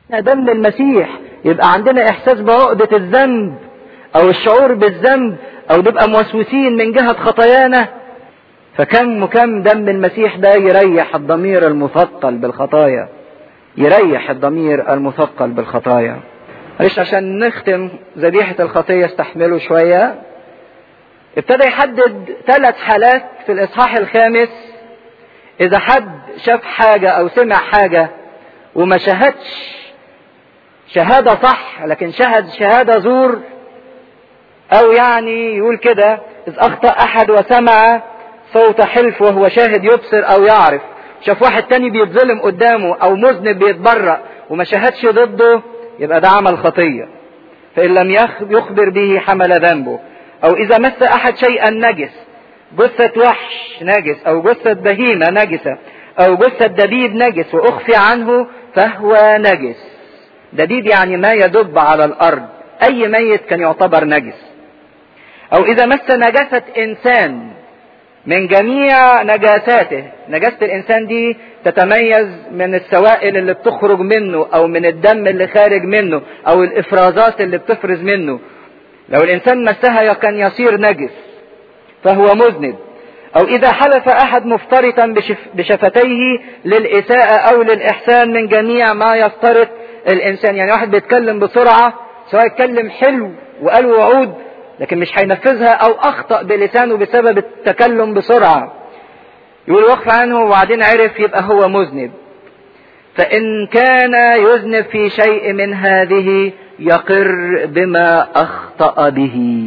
دم المسيح يبقى عندنا احساس بعقدة الذنب او الشعور بالذنب او نبقى موسوسين من جهة خطايانا فكم وكم دم المسيح ده يريح الضمير المثقل بالخطايا يريح الضمير المثقل بالخطايا معلش عشان نختم ذبيحة الخطية استحملوا شوية ابتدى يحدد ثلاث حالات في الإصحاح الخامس إذا حد شاف حاجة أو سمع حاجة وما شهدش شهادة صح لكن شهد شهادة زور أو يعني يقول كده إذ أخطأ أحد وسمع صوت حلف وهو شاهد يبصر أو يعرف شاف واحد تاني بيتظلم قدامه أو مذنب بيتبرأ وما شهدش ضده يبقى ده عمل خطية فإن لم يخبر به حمل ذنبه أو إذا مس أحد شيئا نجس جثة وحش نجس أو جثة بهيمة نجسة أو جثة دبيب نجس وأخفي عنه فهو نجس دبيب يعني ما يدب على الأرض أي ميت كان يعتبر نجس أو إذا مس نجاسة إنسان من جميع نجاساته نجاسة الإنسان دي تتميز من السوائل اللي بتخرج منه أو من الدم اللي خارج منه أو الإفرازات اللي بتفرز منه لو الإنسان مسها كان يصير نجس فهو مذنب أو إذا حلف أحد مفترطا بشف بشفتيه للإساءة أو للإحسان من جميع ما يفترط الإنسان يعني واحد بيتكلم بسرعة سواء اتكلم حلو وقال وعود لكن مش هينفذها أو أخطأ بلسانه بسبب التكلم بسرعة يقول وقف عنه وبعدين عرف يبقى هو مذنب فإن كان يذنب في شيء من هذه يقر بما أخطأ به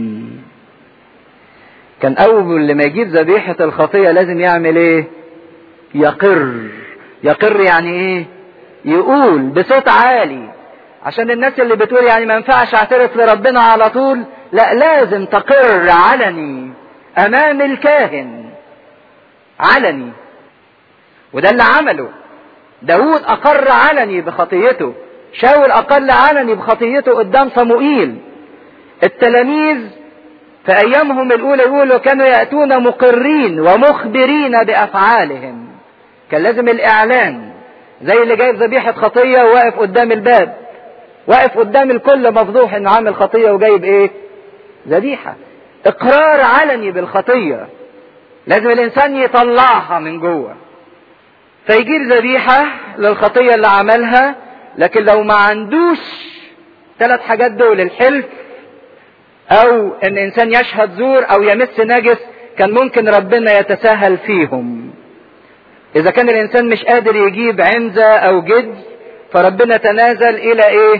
كان أول لما يجيب ذبيحة الخطية لازم يعمل إيه؟ يقر يقر يعني إيه؟ يقول بصوت عالي عشان الناس اللي بتقول يعني ما ينفعش اعترف لربنا على طول لا لازم تقر علني امام الكاهن علني وده اللي عمله داود اقر علني بخطيته شاول اقل علني بخطيته قدام صموئيل التلاميذ في ايامهم الاولى يقولوا كانوا ياتون مقرين ومخبرين بافعالهم كان لازم الاعلان زي اللي جايب ذبيحه خطيه وواقف قدام الباب واقف قدام الكل مفضوح انه عامل خطيه وجايب ايه ذبيحه اقرار علني بالخطيه لازم الانسان يطلعها من جوه فيجيب ذبيحه للخطيه اللي عملها لكن لو ما عندوش ثلاث حاجات دول الحلف او ان انسان يشهد زور او يمس نجس كان ممكن ربنا يتساهل فيهم اذا كان الانسان مش قادر يجيب عنزة او جد فربنا تنازل الى ايه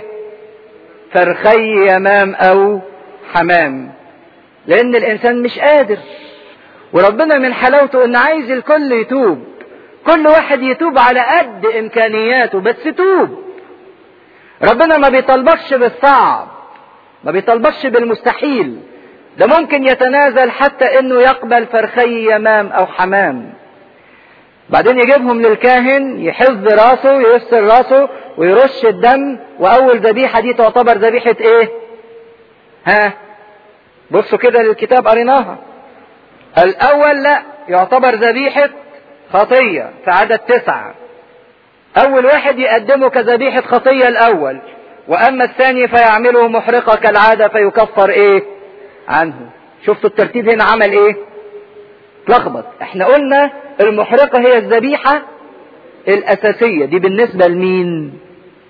فرخي يمام او حمام لان الانسان مش قادر وربنا من حلاوته ان عايز الكل يتوب كل واحد يتوب على قد امكانياته بس توب ربنا ما بيطلبكش بالصعب ما بيطلبكش بالمستحيل ده ممكن يتنازل حتى انه يقبل فرخي يمام او حمام بعدين يجيبهم للكاهن يحز راسه يفصل راسه ويرش الدم واول ذبيحه دي تعتبر ذبيحه ايه ها بصوا كده للكتاب قريناها الاول لا يعتبر ذبيحه خطيه في عدد تسعه اول واحد يقدمه كذبيحه خطيه الاول واما الثاني فيعمله محرقه كالعاده فيكفر ايه عنه شفتوا الترتيب هنا عمل ايه اتلخبط احنا قلنا المحرقه هي الذبيحه الاساسيه دي بالنسبه لمين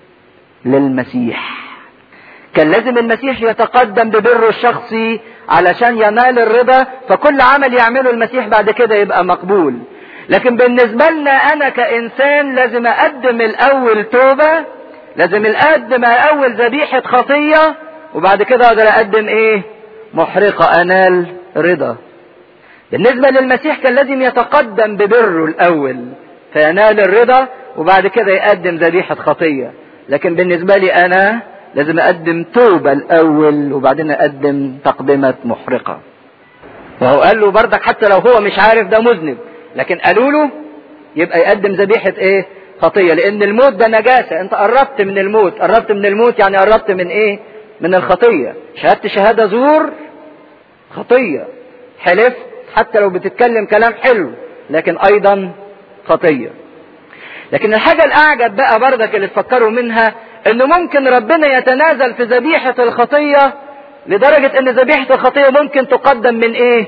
للمسيح كان لازم المسيح يتقدم ببره الشخصي علشان ينال الرضا فكل عمل يعمله المسيح بعد كده يبقى مقبول لكن بالنسبة لنا أنا كإنسان لازم أقدم الأول توبة لازم أقدم الأول ذبيحة خطية وبعد كده أقدر أقدم إيه؟ محرقة أنال رضا. بالنسبة للمسيح كان لازم يتقدم ببره الأول فينال الرضا وبعد كده يقدم ذبيحة خطية. لكن بالنسبة لي أنا لازم أقدم توبة الأول وبعدين أقدم تقدمة محرقة. وهو قال له بردك حتى لو هو مش عارف ده مذنب لكن قالوا له يبقى يقدم ذبيحة ايه خطية لان الموت ده نجاسة انت قربت من الموت قربت من الموت يعني قربت من ايه من الخطية شهدت شهادة زور خطية حلفت حتى لو بتتكلم كلام حلو لكن ايضا خطية لكن الحاجة الاعجب بقى بردك اللي تفكروا منها انه ممكن ربنا يتنازل في ذبيحة الخطية لدرجة ان ذبيحة الخطية ممكن تقدم من ايه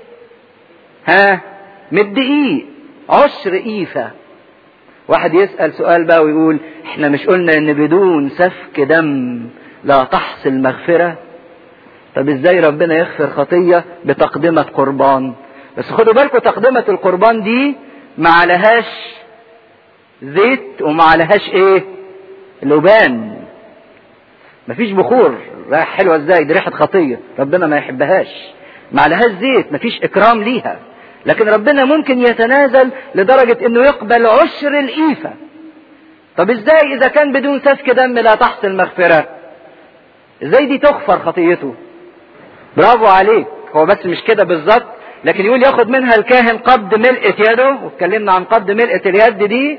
ها من الدقيق عشر ايفة واحد يسأل سؤال بقى ويقول احنا مش قلنا ان بدون سفك دم لا تحصل مغفرة طب ازاي ربنا يغفر خطية بتقدمة قربان بس خدوا بالكم تقدمة القربان دي ما عليهاش زيت وما عليهاش ايه لبان مفيش بخور رايح حلوة ازاي دي ريحة خطية ربنا ما يحبهاش ما عليهاش زيت مفيش اكرام ليها لكن ربنا ممكن يتنازل لدرجة انه يقبل عشر الإيفة طب ازاي اذا كان بدون سفك دم لا تحصل مغفرة ازاي دي تغفر خطيته برافو عليك هو بس مش كده بالظبط لكن يقول ياخد منها الكاهن قبض ملئة يده واتكلمنا عن قبض ملئة اليد دي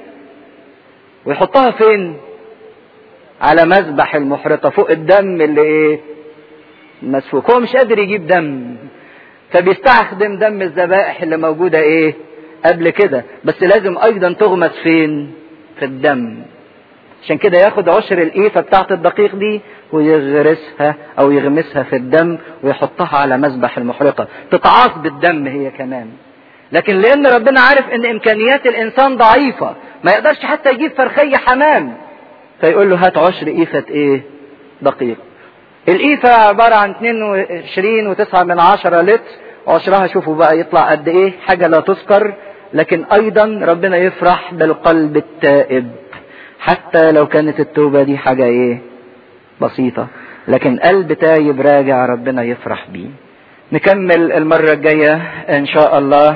ويحطها فين على مذبح المحرقة فوق الدم اللي ايه مسفوك هو مش قادر يجيب دم فبيستخدم دم الذبائح اللي موجودة ايه قبل كده بس لازم ايضا تغمس فين في الدم عشان كده ياخد عشر الإيفة بتاعت الدقيق دي ويغرسها أو يغمسها في الدم ويحطها على مذبح المحرقة تتعاص بالدم هي كمان لكن لأن ربنا عارف إن إمكانيات الإنسان ضعيفة ما يقدرش حتى يجيب فرخية حمام فيقول له هات عشر إيفة إيه دقيق الإيفة عبارة عن 22 و9 من عشرة لتر عشرها شوفوا بقى يطلع قد إيه حاجة لا تذكر لكن أيضا ربنا يفرح بالقلب التائب حتى لو كانت التوبة دي حاجة ايه بسيطة لكن قلب تايب راجع ربنا يفرح بيه نكمل المرة الجاية ان شاء الله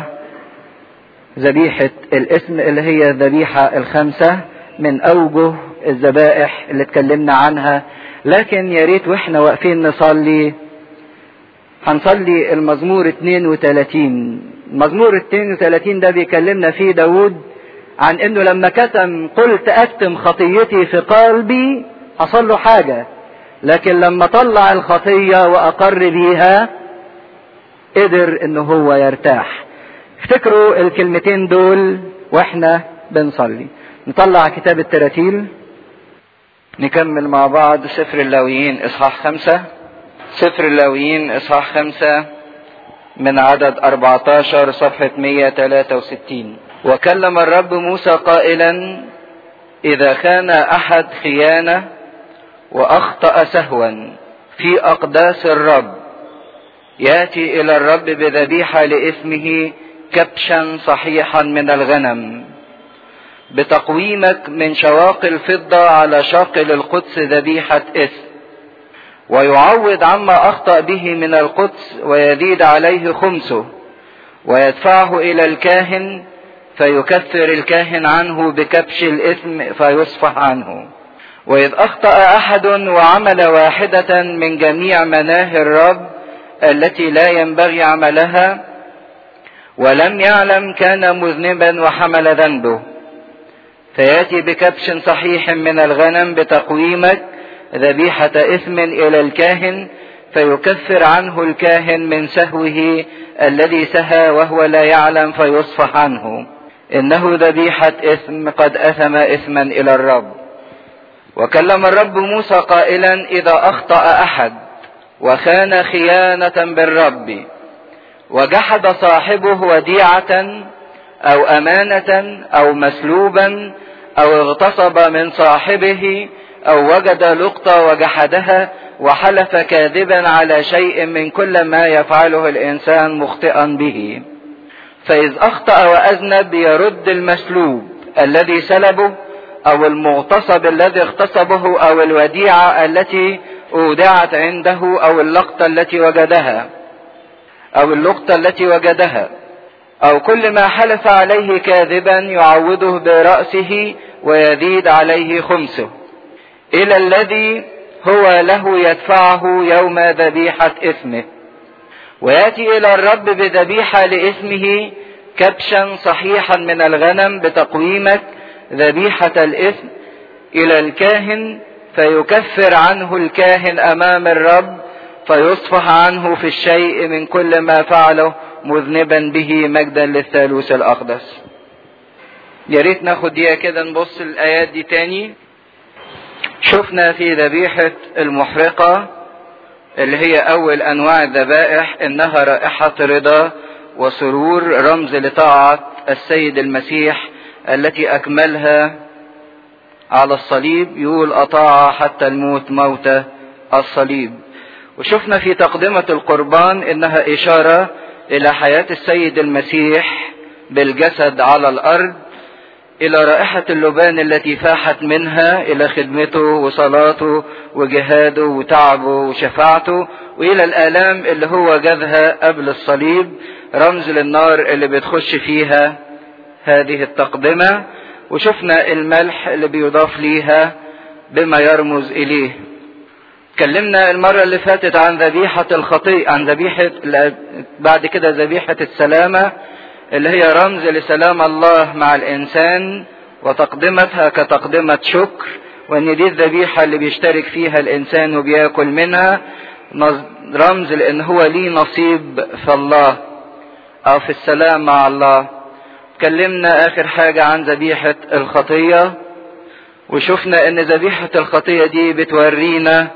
ذبيحة الاسم اللي هي الذبيحة الخامسة من اوجه الذبائح اللي اتكلمنا عنها لكن يا ريت واحنا واقفين نصلي هنصلي المزمور 32 المزمور 32 ده بيكلمنا فيه داود عن انه لما كتم قلت اكتم خطيتي في قلبي حصل له حاجة لكن لما طلع الخطية واقر بيها قدر انه هو يرتاح افتكروا الكلمتين دول واحنا بنصلي نطلع كتاب التراتيل نكمل مع بعض سفر اللاويين اصحاح خمسة سفر اللاويين اصحاح خمسة من عدد 14 صفحة 163 وكلم الرب موسى قائلا اذا كان احد خيانه واخطا سهوا في اقداس الرب ياتي الى الرب بذبيحه لاثمه كبشا صحيحا من الغنم بتقويمك من شواق الفضه على شاقل القدس ذبيحه اثم ويعوض عما اخطا به من القدس ويزيد عليه خمسه ويدفعه الى الكاهن فيكفر الكاهن عنه بكبش الإثم فيصفح عنه وإذ أخطأ أحد وعمل واحدة من جميع مناهي الرب التي لا ينبغي عملها ولم يعلم كان مذنبا وحمل ذنبه فياتي بكبش صحيح من الغنم بتقويمك ذبيحة إثم إلى الكاهن فيكفر عنه الكاهن من سهوه الذي سهى وهو لا يعلم فيصفح عنه انه ذبيحة اثم قد اثم اثما الى الرب وكلم الرب موسى قائلا اذا اخطأ احد وخان خيانة بالرب وجحد صاحبه وديعة او امانة او مسلوبا او اغتصب من صاحبه او وجد لقطة وجحدها وحلف كاذبا على شيء من كل ما يفعله الانسان مخطئا به فإذ أخطأ وأذنب يرد المسلوب الذي سلبه أو المغتصب الذي اغتصبه أو الوديعة التي أودعت عنده أو اللقطة التي وجدها أو اللقطة التي وجدها أو كل ما حلف عليه كاذبا يعوضه برأسه ويزيد عليه خمسه إلى الذي هو له يدفعه يوم ذبيحة إثمه وياتي الى الرب بذبيحه لاسمه كبشا صحيحا من الغنم بتقويمك ذبيحه الاثم الى الكاهن فيكفر عنه الكاهن امام الرب فيصفح عنه في الشيء من كل ما فعله مذنبا به مجدا للثالوث الاقدس يا ريت ناخد دقيقه كده نبص الايات دي تاني شفنا في ذبيحة المحرقة اللي هي أول أنواع الذبائح إنها رائحة رضا وسرور رمز لطاعة السيد المسيح التي أكملها على الصليب يقول أطاع حتى الموت موت الصليب وشفنا في تقدمة القربان إنها إشارة إلى حياة السيد المسيح بالجسد على الأرض إلى رائحة اللبان التي فاحت منها إلى خدمته وصلاته وجهاده وتعبه وشفاعته وإلى الآلام اللي هو جاذها قبل الصليب رمز للنار اللي بتخش فيها هذه التقدمة وشفنا الملح اللي بيضاف ليها بما يرمز إليه اتكلمنا المرة اللي فاتت عن ذبيحة الخطيئة عن ذبيحة بعد كده ذبيحة السلامة اللي هي رمز لسلام الله مع الإنسان وتقدمتها كتقدمة شكر وإن دي الذبيحة اللي بيشترك فيها الإنسان وبياكل منها رمز لأن هو ليه نصيب في الله أو في السلام مع الله اتكلمنا آخر حاجة عن ذبيحة الخطية وشفنا إن ذبيحة الخطية دي بتورينا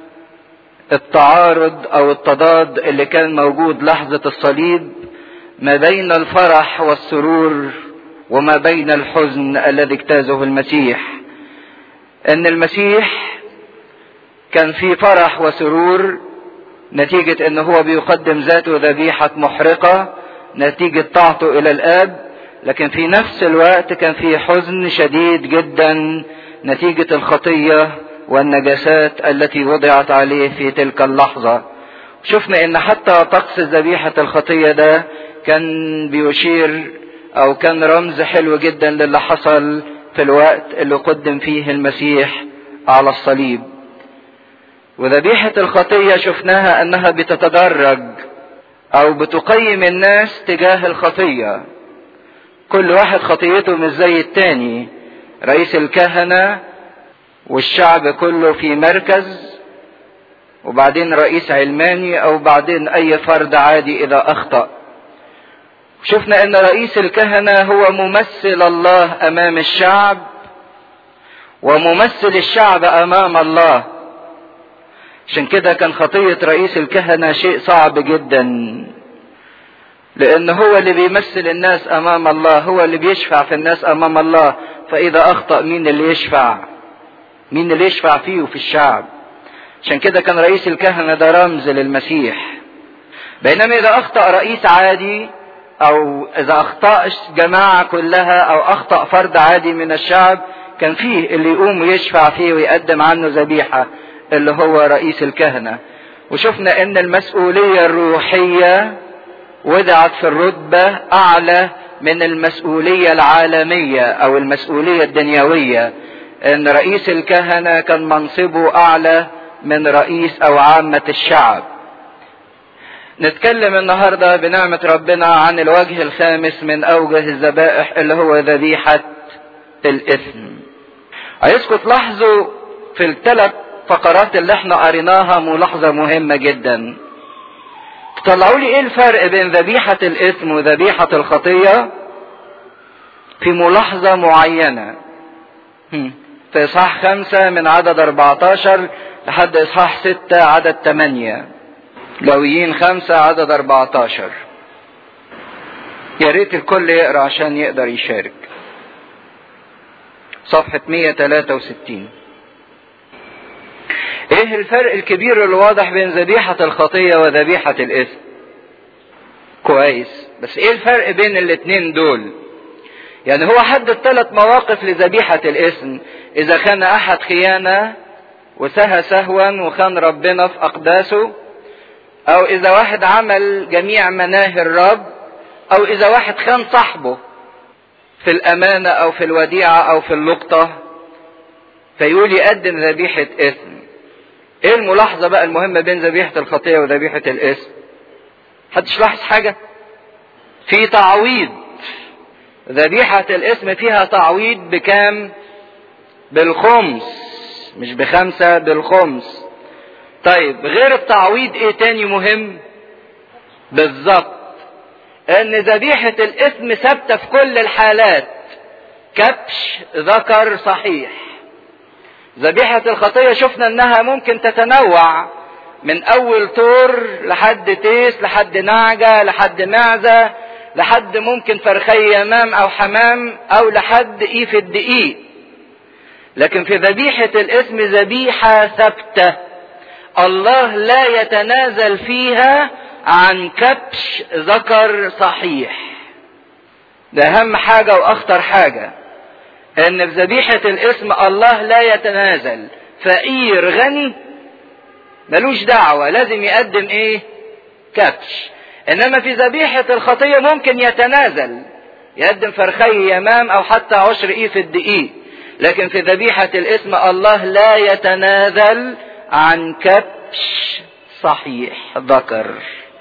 التعارض أو التضاد اللي كان موجود لحظة الصليب ما بين الفرح والسرور وما بين الحزن الذي اجتازه المسيح ان المسيح كان في فرح وسرور نتيجة ان هو بيقدم ذاته ذبيحة محرقة نتيجة طاعته الى الاب لكن في نفس الوقت كان في حزن شديد جدا نتيجة الخطية والنجاسات التي وضعت عليه في تلك اللحظة شفنا ان حتى طقس ذبيحة الخطية ده كان بيشير او كان رمز حلو جدا للي حصل في الوقت اللي قدم فيه المسيح على الصليب وذبيحة الخطية شفناها انها بتتدرج او بتقيم الناس تجاه الخطية كل واحد خطيته مش زي التاني رئيس الكهنة والشعب كله في مركز وبعدين رئيس علماني او بعدين اي فرد عادي اذا اخطأ شفنا ان رئيس الكهنة هو ممثل الله امام الشعب وممثل الشعب امام الله عشان كده كان خطية رئيس الكهنة شيء صعب جدا لان هو اللي بيمثل الناس امام الله هو اللي بيشفع في الناس امام الله فاذا اخطأ مين اللي يشفع مين اللي يشفع فيه في الشعب عشان كده كان رئيس الكهنة ده رمز للمسيح بينما اذا اخطأ رئيس عادي او اذا اخطأ جماعة كلها او اخطأ فرد عادي من الشعب كان فيه اللي يقوم ويشفع فيه ويقدم عنه ذبيحة اللي هو رئيس الكهنة وشفنا ان المسؤولية الروحية وضعت في الرتبة اعلى من المسؤولية العالمية او المسؤولية الدنيوية ان رئيس الكهنة كان منصبه اعلى من رئيس او عامة الشعب نتكلم النهاردة بنعمة ربنا عن الوجه الخامس من أوجه الذبائح اللي هو ذبيحة الإثم. عايزكم تلاحظوا في الثلاث فقرات اللي احنا قريناها ملاحظة مهمة جدا. تطلعوا لي ايه الفرق بين ذبيحة الإثم وذبيحة الخطية في ملاحظة معينة. في إصحاح خمسة من عدد 14 لحد إصحاح ستة عدد 8. لويين خمسة عدد 14 يا ريت الكل يقرا عشان يقدر يشارك صفحة 163 ايه الفرق الكبير اللي واضح بين ذبيحة الخطية وذبيحة الإثم كويس بس ايه الفرق بين الاتنين دول يعني هو حدد ثلاث مواقف لذبيحة الإثم إذا كان أحد خيانة وسهى سهوا وخان ربنا في أقداسه او اذا واحد عمل جميع مناهي الرب او اذا واحد خان صاحبه في الامانة او في الوديعة او في اللقطة فيقول يقدم ذبيحة اثم ايه الملاحظة بقى المهمة بين ذبيحة الخطية وذبيحة الاثم حدش لاحظ حاجة في تعويض ذبيحة الاثم فيها تعويض بكام بالخمس مش بخمسة بالخمس طيب غير التعويض ايه تاني مهم بالظبط ان ذبيحة الاثم ثابتة في كل الحالات كبش ذكر صحيح ذبيحة الخطية شفنا انها ممكن تتنوع من اول طور لحد تيس لحد نعجة لحد معزة لحد ممكن فرخي يمام او حمام او لحد ايف الدقيق لكن في ذبيحة الاسم ذبيحة ثابتة الله لا يتنازل فيها عن كبش ذكر صحيح ده اهم حاجة واخطر حاجة ان في ذبيحة الاسم الله لا يتنازل فقير غني ملوش دعوة لازم يقدم ايه كبش انما في ذبيحة الخطية ممكن يتنازل يقدم فرخي يمام او حتى عشر ايه في الدقيق لكن في ذبيحة الاسم الله لا يتنازل عن كبش صحيح ذكر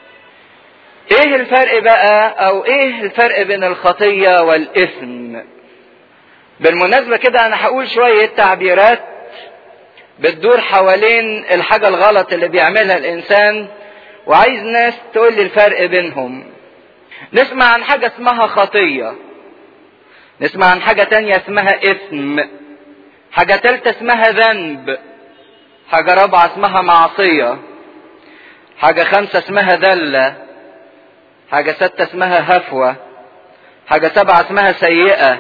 ايه الفرق بقى او ايه الفرق بين الخطية والاثم بالمناسبة كده انا هقول شوية تعبيرات بتدور حوالين الحاجة الغلط اللي بيعملها الانسان وعايز ناس تقول لي الفرق بينهم نسمع عن حاجة اسمها خطية نسمع عن حاجة تانية اسمها اثم حاجة تالتة اسمها ذنب حاجة رابعة اسمها معصية حاجة خمسة اسمها ذلة حاجة ستة اسمها هفوة حاجة سبعة اسمها سيئة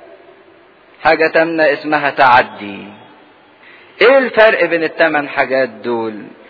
حاجة تامنة اسمها تعدي ايه الفرق بين الثمان حاجات دول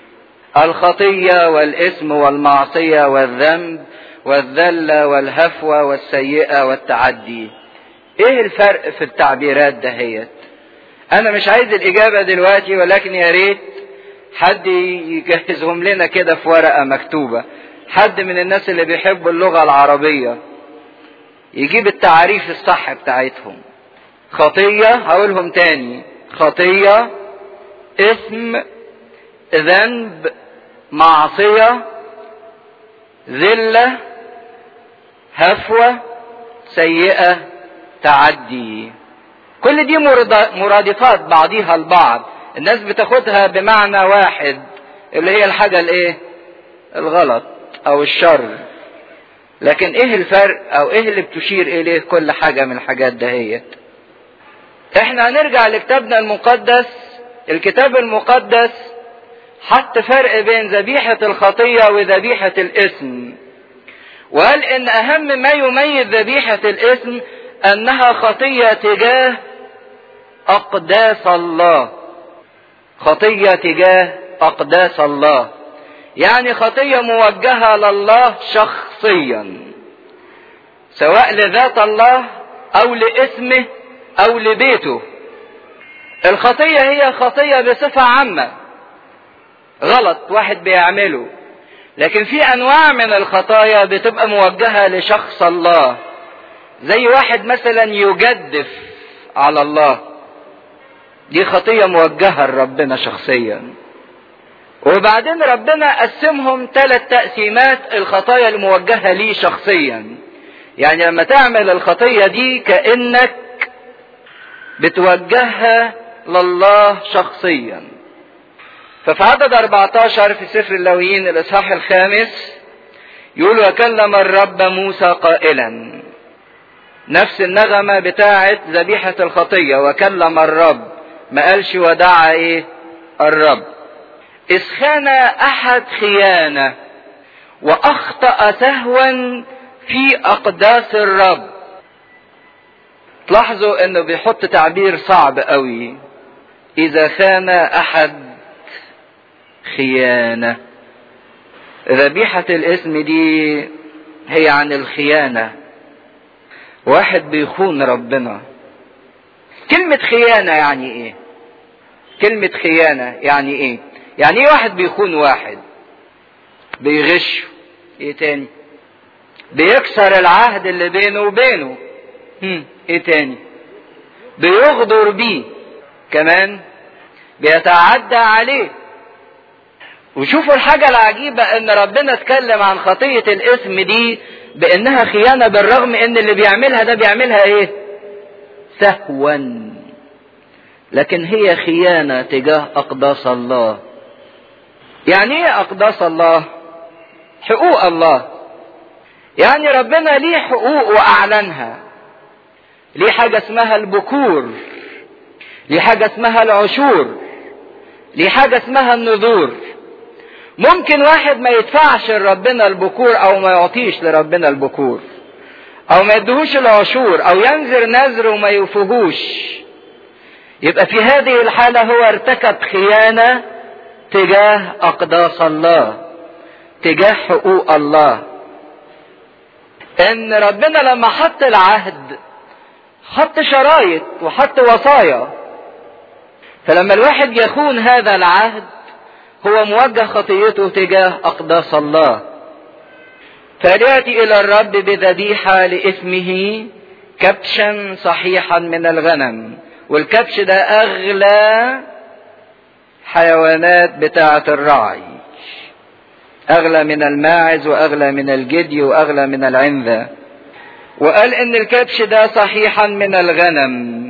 الخطية والاسم والمعصية والذنب والذلة والهفوة والسيئة والتعدي ايه الفرق في التعبيرات دهيت انا مش عايز الاجابة دلوقتي ولكن يا ريت حد يجهزهم لنا كده في ورقة مكتوبة حد من الناس اللي بيحبوا اللغة العربية يجيب التعريف الصح بتاعتهم خطية هقولهم تاني خطية اسم ذنب معصية ذلة هفوة سيئة تعدي كل دي مرادفات بعضيها البعض الناس بتاخدها بمعنى واحد اللي هي الحاجة الايه الغلط او الشر لكن ايه الفرق او ايه اللي بتشير اليه كل حاجة من الحاجات دهيت احنا هنرجع لكتابنا المقدس الكتاب المقدس حط فرق بين ذبيحة الخطية وذبيحة الاسم وقال ان اهم ما يميز ذبيحة الاسم انها خطية تجاه اقداس الله خطية تجاه اقداس الله يعني خطية موجهة لله شخصيا سواء لذات الله او لاسمه او لبيته الخطية هي خطية بصفة عامة غلط واحد بيعمله لكن في انواع من الخطايا بتبقى موجهة لشخص الله زي واحد مثلا يجدف على الله دي خطية موجهة لربنا شخصيا وبعدين ربنا قسمهم ثلاث تقسيمات الخطايا الموجهة ليه شخصيا يعني لما تعمل الخطية دي كأنك بتوجهها لله شخصيا ففي عدد 14 في سفر اللويين الإصحاح الخامس يقول وكلم الرب موسى قائلا نفس النغمة بتاعت ذبيحة الخطية وكلم الرب ما قالش ودعا ايه الرب إذ خان أحد خيانة وأخطأ سهوا في أقداس الرب تلاحظوا انه بيحط تعبير صعب قوي اذا خان احد خيانة ذبيحة الاسم دي هي عن الخيانة واحد بيخون ربنا كلمة خيانة يعني ايه كلمة خيانة يعني ايه يعني ايه واحد بيخون واحد بيغش ايه تاني بيكسر العهد اللي بينه وبينه هم. ايه تاني بيغدر بيه كمان بيتعدى عليه وشوفوا الحاجة العجيبة ان ربنا اتكلم عن خطية الاسم دي بانها خيانة بالرغم ان اللي بيعملها ده بيعملها ايه سهوا لكن هي خيانة تجاه اقداس الله يعني ايه اقداس الله حقوق الله يعني ربنا ليه حقوق واعلنها ليه حاجة اسمها البكور ليه حاجة اسمها العشور ليه حاجة اسمها النذور ممكن واحد ما يدفعش لربنا البكور او ما يعطيش لربنا البكور او ما يدهوش العشور او ينذر نذر وما يوفهوش يبقى في هذه الحالة هو ارتكب خيانة تجاه اقداس الله تجاه حقوق الله ان ربنا لما حط العهد حط شرايط وحط وصايا فلما الواحد يخون هذا العهد هو موجه خطيته تجاه اقداس الله فلياتي الى الرب بذبيحه لاثمه كبشا صحيحا من الغنم والكبش ده اغلى حيوانات بتاعه الرعي اغلى من الماعز واغلى من الجدي واغلى من العنزه وقال ان الكبش ده صحيحا من الغنم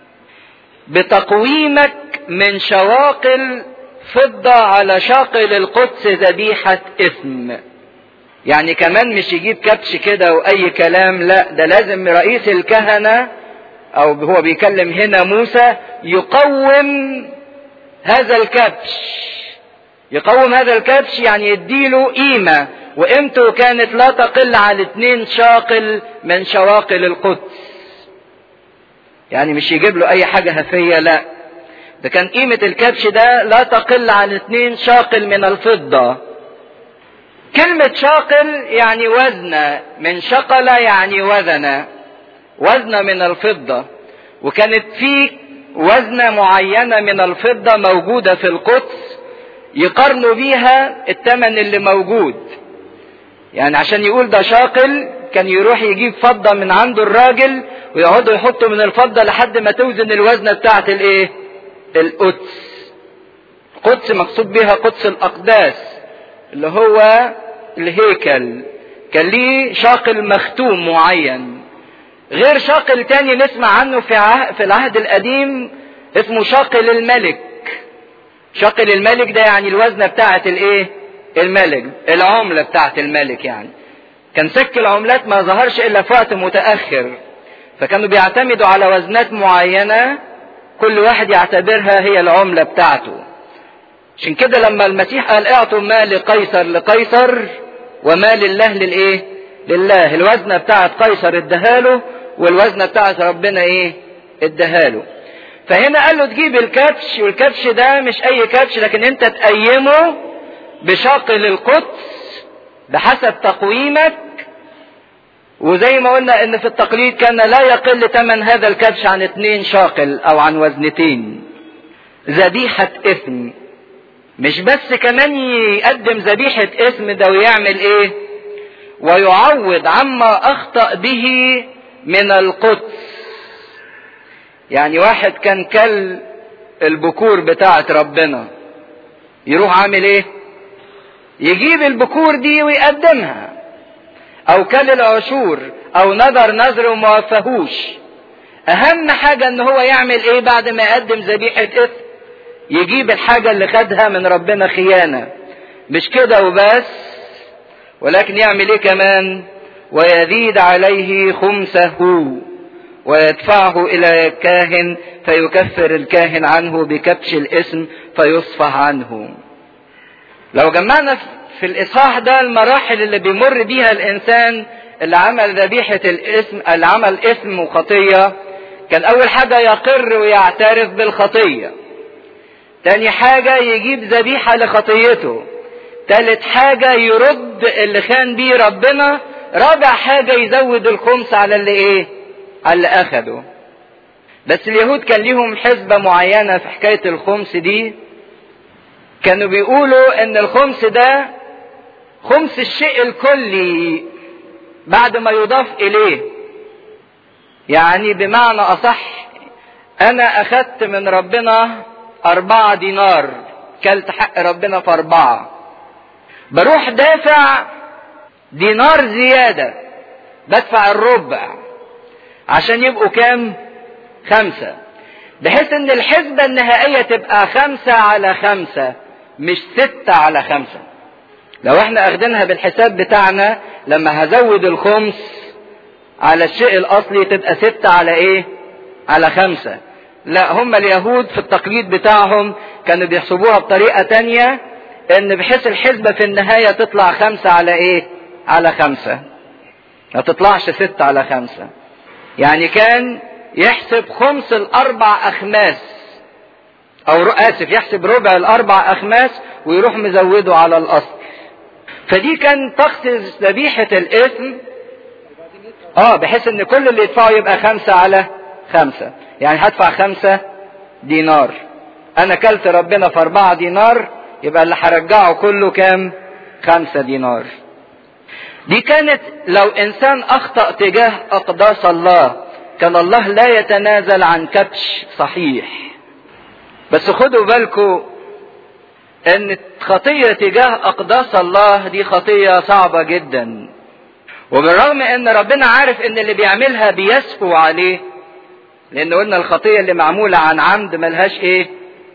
بتقويمك من شواقل فضة على شاقل القدس ذبيحة إثم يعني كمان مش يجيب كبش كده وأي كلام لا ده لازم رئيس الكهنة أو هو بيكلم هنا موسى يقوم هذا الكبش يقوم هذا الكبش يعني يديله قيمة وقيمته كانت لا تقل عن اتنين شاقل من شواقل القدس يعني مش يجيب له اي حاجة هفية لا ده كان قيمة الكبش ده لا تقل عن اتنين شاقل من الفضة كلمة شاقل يعني وزنة من شقل يعني وزنة وزنة من الفضة وكانت في وزنة معينة من الفضة موجودة في القدس يقارنوا بيها الثمن اللي موجود يعني عشان يقول ده شاقل كان يروح يجيب فضة من عنده الراجل ويقعدوا يحطوا من الفضة لحد ما توزن الوزنة بتاعت الايه القدس القدس مقصود بها قدس الاقداس اللي هو الهيكل كان ليه شاقل مختوم معين غير شاقل تاني نسمع عنه في في العهد القديم اسمه شاقل الملك شاقل الملك ده يعني الوزنة بتاعت الايه الملك العملة بتاعت الملك يعني كان سك العملات ما ظهرش الا في وقت متأخر فكانوا بيعتمدوا على وزنات معينة كل واحد يعتبرها هي العملة بتاعته عشان كده لما المسيح قال اعطوا ما لقيصر لقيصر وما لله للايه لله الوزنة بتاعت قيصر ادهاله والوزنة بتاعت ربنا ايه ادهاله فهنا قال له تجيب الكبش والكبش ده مش اي كبش لكن انت تقيمه بشاقل القدس بحسب تقويمك وزي ما قلنا ان في التقليد كان لا يقل ثمن هذا الكبش عن اتنين شاقل او عن وزنتين ذبيحة اثم مش بس كمان يقدم ذبيحة اثم ده ويعمل ايه ويعوض عما اخطأ به من القدس يعني واحد كان كل البكور بتاعت ربنا يروح عامل ايه يجيب البكور دي ويقدمها او كل العشور او نذر نذر وما وفهوش اهم حاجة ان هو يعمل ايه بعد ما يقدم ذبيحة اثم يجيب الحاجة اللي خدها من ربنا خيانة مش كده وبس ولكن يعمل ايه كمان ويزيد عليه خمسه ويدفعه الى الكاهن فيكفر الكاهن عنه بكبش الاسم فيصفح عنه لو جمعنا في الاصحاح ده المراحل اللي بيمر بيها الانسان اللي عمل ذبيحة الاسم اللي عمل اسم وخطية كان اول حاجة يقر ويعترف بالخطية تاني حاجة يجيب ذبيحة لخطيته تالت حاجة يرد اللي خان بيه ربنا رابع حاجة يزود الخمس على اللي ايه على اللي اخده بس اليهود كان ليهم حسبة معينة في حكاية الخمس دي كانوا بيقولوا ان الخمس ده خمس الشيء الكلي بعد ما يضاف اليه يعني بمعنى اصح انا اخدت من ربنا اربعة دينار كلت حق ربنا في اربعة بروح دافع دينار زيادة بدفع الربع عشان يبقوا كام خمسة بحيث ان الحسبة النهائية تبقى خمسة على خمسة مش ستة على خمسة لو احنا اخدينها بالحساب بتاعنا لما هزود الخمس على الشيء الاصلي تبقى ستة على ايه على خمسة لا هم اليهود في التقليد بتاعهم كانوا بيحسبوها بطريقة تانية ان بحيث الحسبة في النهاية تطلع خمسة على ايه على خمسة ما تطلعش ستة على خمسة يعني كان يحسب خمس الاربع اخماس او اسف يحسب ربع الاربع اخماس ويروح مزوده على الاصل فدي كان تخصص ذبيحة الاثم اه بحيث ان كل اللي يدفعه يبقى خمسة على خمسة يعني هدفع خمسة دينار انا كلت ربنا في اربعة دينار يبقى اللي هرجعه كله كام خمسة دينار دي كانت لو انسان اخطأ تجاه اقداس الله كان الله لا يتنازل عن كبش صحيح بس خدوا بالكم ان خطية تجاه اقداس الله دي خطية صعبة جدا وبالرغم ان ربنا عارف ان اللي بيعملها بيسفو عليه لان قلنا الخطية اللي معمولة عن عمد ملهاش ايه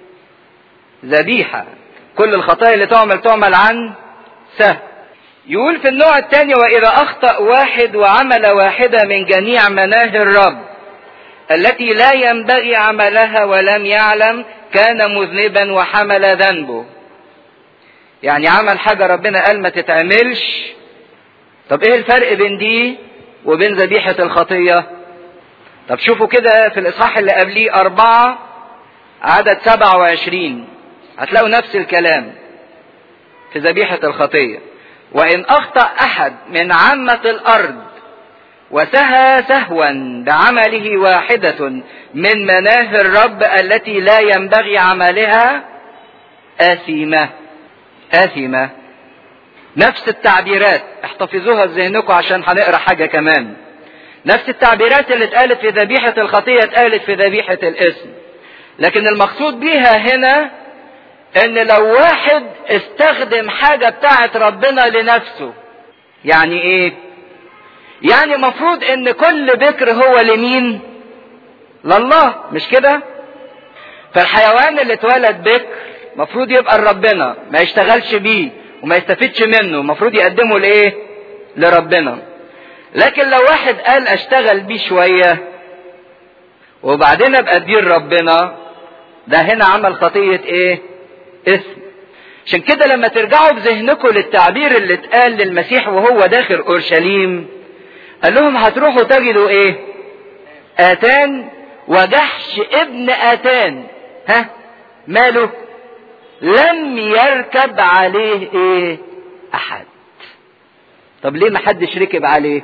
ذبيحة كل الخطايا اللي تعمل تعمل عن سهو يقول في النوع الثاني واذا اخطأ واحد وعمل واحدة من جميع مناهي الرب التي لا ينبغي عملها ولم يعلم كان مذنبا وحمل ذنبه يعني عمل حاجة ربنا قال ما تتعملش طب ايه الفرق بين دي وبين ذبيحة الخطية طب شوفوا كده في الاصحاح اللي قبليه اربعة عدد سبعة وعشرين هتلاقوا نفس الكلام في ذبيحة الخطية وإن أخطأ أحد من عامة الأرض وسهى سهوا بعمله واحدة من مناهي الرب التي لا ينبغي عملها آثمة آثمة نفس التعبيرات احتفظوها في ذهنكم عشان هنقرا حاجة كمان نفس التعبيرات اللي اتقالت في ذبيحة الخطية اتقالت في ذبيحة الاسم لكن المقصود بيها هنا ان لو واحد استخدم حاجة بتاعت ربنا لنفسه يعني ايه يعني مفروض ان كل بكر هو لمين لله مش كده فالحيوان اللي اتولد بكر مفروض يبقى لربنا ما يشتغلش بيه وما يستفيدش منه مفروض يقدمه لايه لربنا لكن لو واحد قال اشتغل بيه شوية وبعدين ابقى ادير ربنا ده هنا عمل خطية ايه اسم عشان كده لما ترجعوا بذهنكم للتعبير اللي اتقال للمسيح وهو داخل اورشليم قال لهم هتروحوا تجدوا ايه اتان وجحش ابن اتان ها ماله لم يركب عليه ايه احد طب ليه ما حدش ركب عليه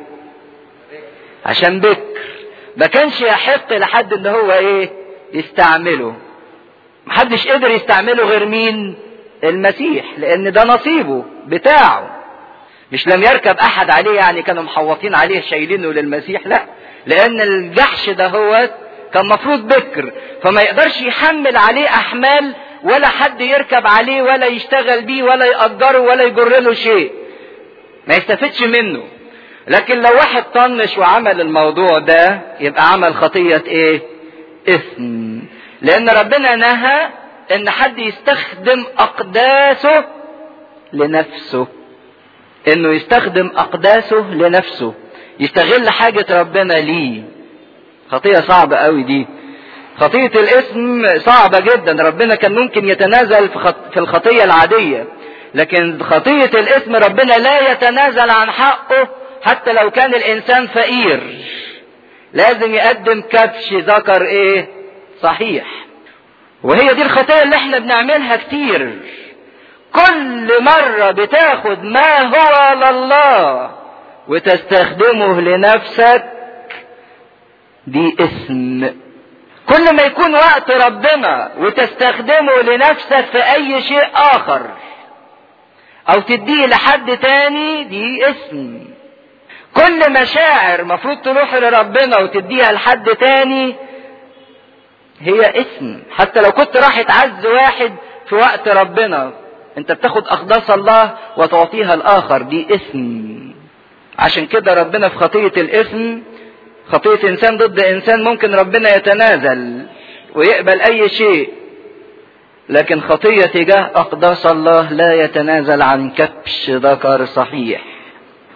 عشان بكر ما كانش يحق لحد ان هو ايه يستعمله محدش قدر يستعمله غير مين المسيح لان ده نصيبه بتاعه مش لم يركب احد عليه يعني كانوا محوطين عليه شايلينه للمسيح لا لان الجحش ده هو كان مفروض بكر فما يقدرش يحمل عليه احمال ولا حد يركب عليه ولا يشتغل بيه ولا يأجره ولا يجر له شيء ما يستفدش منه لكن لو واحد طنش وعمل الموضوع ده يبقى عمل خطية ايه اثم لان ربنا نهى ان حد يستخدم اقداسه لنفسه انه يستخدم اقداسه لنفسه يستغل حاجة ربنا ليه خطية صعبة قوي دي خطية الاسم صعبة جدا ربنا كان ممكن يتنازل في, خط... في الخطية العادية لكن خطية الاسم ربنا لا يتنازل عن حقه حتى لو كان الانسان فقير لازم يقدم كبش ذكر ايه صحيح وهي دي الخطية اللي احنا بنعملها كتير كل مرة بتاخد ما هو لله وتستخدمه لنفسك دي اسم كل ما يكون وقت ربنا وتستخدمه لنفسك في اي شيء اخر او تديه لحد تاني دي اسم كل مشاعر مفروض تروح لربنا وتديها لحد تاني هي اسم حتى لو كنت راح تعز واحد في وقت ربنا انت بتاخد اقداس الله وتعطيها الاخر دي اسم عشان كده ربنا في خطية الاسم خطية انسان ضد انسان ممكن ربنا يتنازل ويقبل اي شيء لكن خطية تجاه اقداس الله لا يتنازل عن كبش ذكر صحيح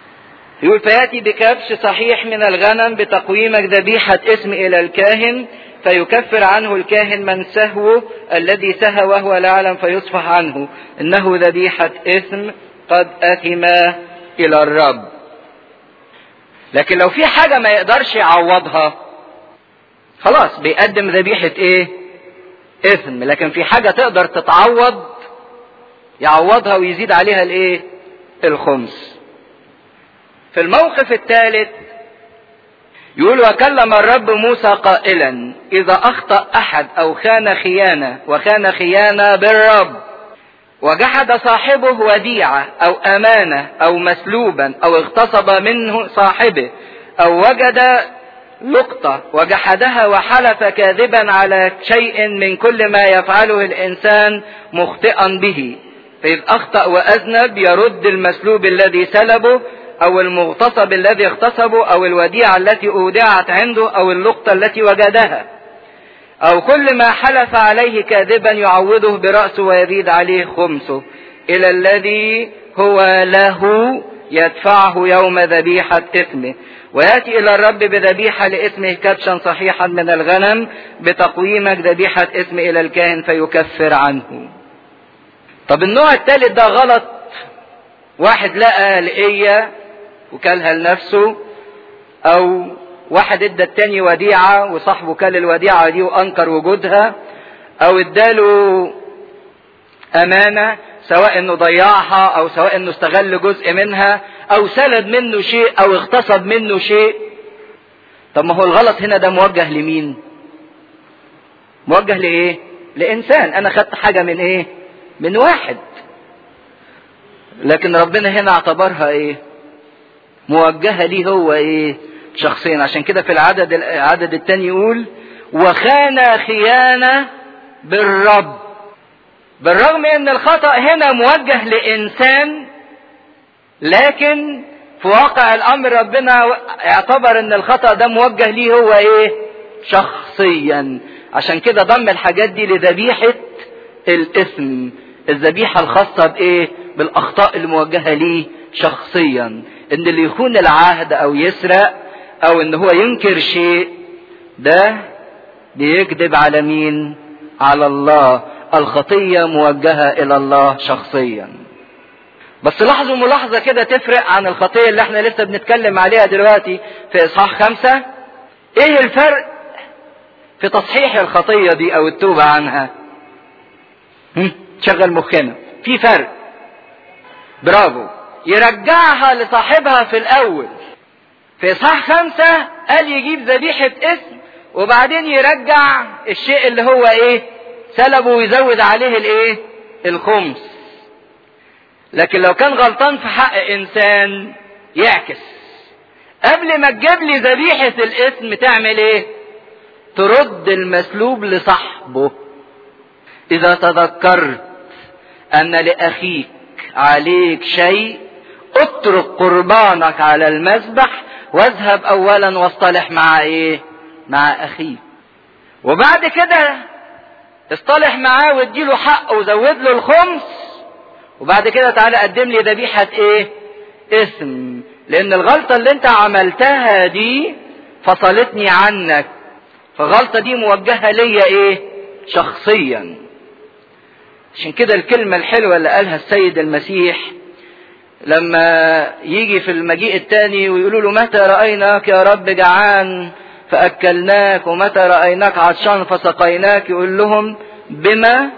يقول فياتي بكبش صحيح من الغنم بتقويمك ذبيحة اسم الى الكاهن فيكفر عنه الكاهن من سهوه الذي سهى وهو لا يعلم فيصفح عنه إنه ذبيحة إثم قد أثم إلى الرب لكن لو في حاجة ما يقدرش يعوضها خلاص بيقدم ذبيحة ايه اثم لكن في حاجة تقدر تتعوض يعوضها ويزيد عليها الايه الخمس في الموقف الثالث يقول وكلم الرب موسى قائلا اذا اخطا احد او خان خيانه وخان خيانه بالرب وجحد صاحبه وديعه او امانه او مسلوبا او اغتصب منه صاحبه او وجد لقطه وجحدها وحلف كاذبا على شيء من كل ما يفعله الانسان مخطئا به فاذ اخطا واذنب يرد المسلوب الذي سلبه او المغتصب الذي اغتصبه او الوديعة التي اودعت عنده او اللقطة التي وجدها او كل ما حلف عليه كاذبا يعوضه برأسه ويزيد عليه خمسه الى الذي هو له يدفعه يوم ذبيحة اثمه ويأتي إلى الرب بذبيحة لإثمه كبشا صحيحا من الغنم بتقويمك ذبيحة إثم إلى الكاهن فيكفر عنه طب النوع الثالث ده غلط واحد لقى لقية وكلها لنفسه او واحد ادى التاني وديعة وصاحبه كل الوديعة دي وانكر وجودها او اداله امانة سواء انه ضيعها او سواء انه استغل جزء منها او سلب منه شيء او اغتصب منه شيء طب ما هو الغلط هنا ده موجه لمين موجه لايه لانسان انا خدت حاجة من ايه من واحد لكن ربنا هنا اعتبرها ايه موجهة ليه هو ايه شخصيا عشان كده في العدد العدد الثاني يقول وخان خيانة بالرب بالرغم ان الخطأ هنا موجه لانسان لكن في واقع الامر ربنا اعتبر ان الخطأ ده موجه ليه هو ايه شخصيا عشان كده ضم الحاجات دي لذبيحة الاثم الذبيحة الخاصة بايه بالاخطاء الموجهة ليه شخصيا ان اللي يخون العهد او يسرق او ان هو ينكر شيء ده بيكذب على مين على الله الخطية موجهة الى الله شخصيا بس لاحظوا ملاحظة كده تفرق عن الخطية اللي احنا لسه بنتكلم عليها دلوقتي في اصحاح خمسة ايه الفرق في تصحيح الخطية دي او التوبة عنها شغل مخنا في فرق برافو يرجعها لصاحبها في الاول في اصحاح خمسة قال يجيب ذبيحة اسم وبعدين يرجع الشيء اللي هو ايه سلبه ويزود عليه الايه الخمس لكن لو كان غلطان في حق انسان يعكس قبل ما تجيب لي ذبيحة الاسم تعمل ايه ترد المسلوب لصاحبه اذا تذكرت ان لاخيك عليك شيء اترك قربانك على المذبح واذهب اولا واصطلح مع ايه مع اخيك وبعد كده اصطلح معاه واديله حقه وزود له الخمس وبعد كده تعالى قدم لي ذبيحة ايه اسم لان الغلطة اللي انت عملتها دي فصلتني عنك فالغلطة دي موجهة ليا ايه شخصيا عشان كده الكلمة الحلوة اللي قالها السيد المسيح لما يجي في المجيء الثاني ويقولوا له متى رأيناك يا رب جعان فأكلناك ومتى رأيناك عطشان فسقيناك يقول لهم بما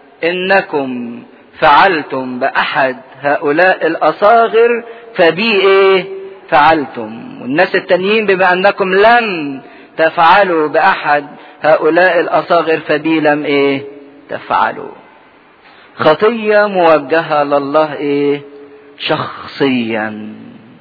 إنكم فعلتم بأحد هؤلاء الأصاغر فبي إيه فعلتم والناس التانيين بما أنكم لم تفعلوا بأحد هؤلاء الأصاغر فبي لم إيه تفعلوا خطية موجهة لله ايه شخصيا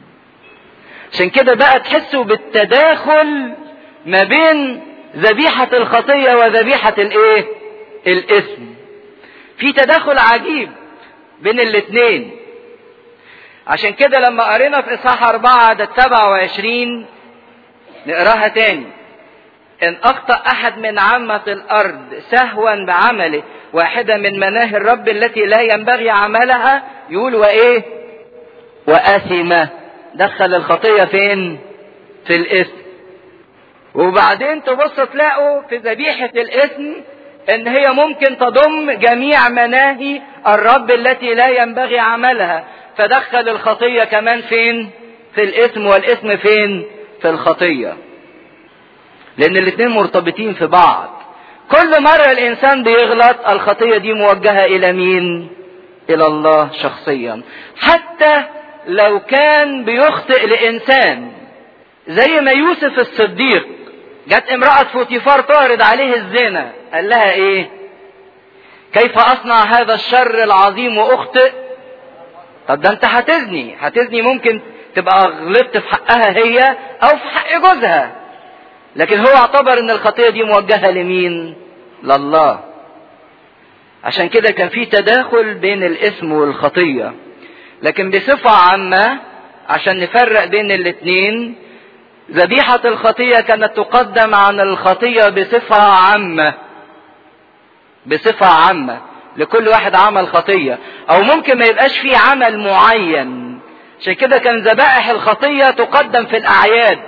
عشان كده بقى تحسوا بالتداخل ما بين ذبيحة الخطية وذبيحة الايه الاسم في تداخل عجيب بين الاتنين عشان كده لما قرينا في اصحاح اربعة عدد سبعة وعشرين نقراها تاني ان اخطأ احد من عامة الارض سهوا بعمله واحدة من مناهي الرب التي لا ينبغي عملها يقول وايه وآثمة دخل الخطية فين في الاسم وبعدين تبص تلاقوا في ذبيحة الاسم ان هي ممكن تضم جميع مناهي الرب التي لا ينبغي عملها فدخل الخطية كمان فين في الاسم والاسم فين في الخطية لان الاتنين مرتبطين في بعض كل مرة الانسان بيغلط الخطية دي موجهة الى مين الى الله شخصيا حتى لو كان بيخطئ لانسان زي ما يوسف الصديق جت امرأة فوتيفار تعرض عليه الزنا قال لها ايه كيف اصنع هذا الشر العظيم واخطئ طب ده انت هتزني هتزني ممكن تبقى غلطت في حقها هي او في حق جوزها لكن هو اعتبر ان الخطية دي موجهة لمين لله عشان كده كان في تداخل بين الاسم والخطية لكن بصفة عامة عشان نفرق بين الاتنين ذبيحة الخطية كانت تقدم عن الخطية بصفة عامة بصفة عامة لكل واحد عمل خطية او ممكن ما يبقاش في عمل معين عشان كده كان ذبائح الخطية تقدم في الاعياد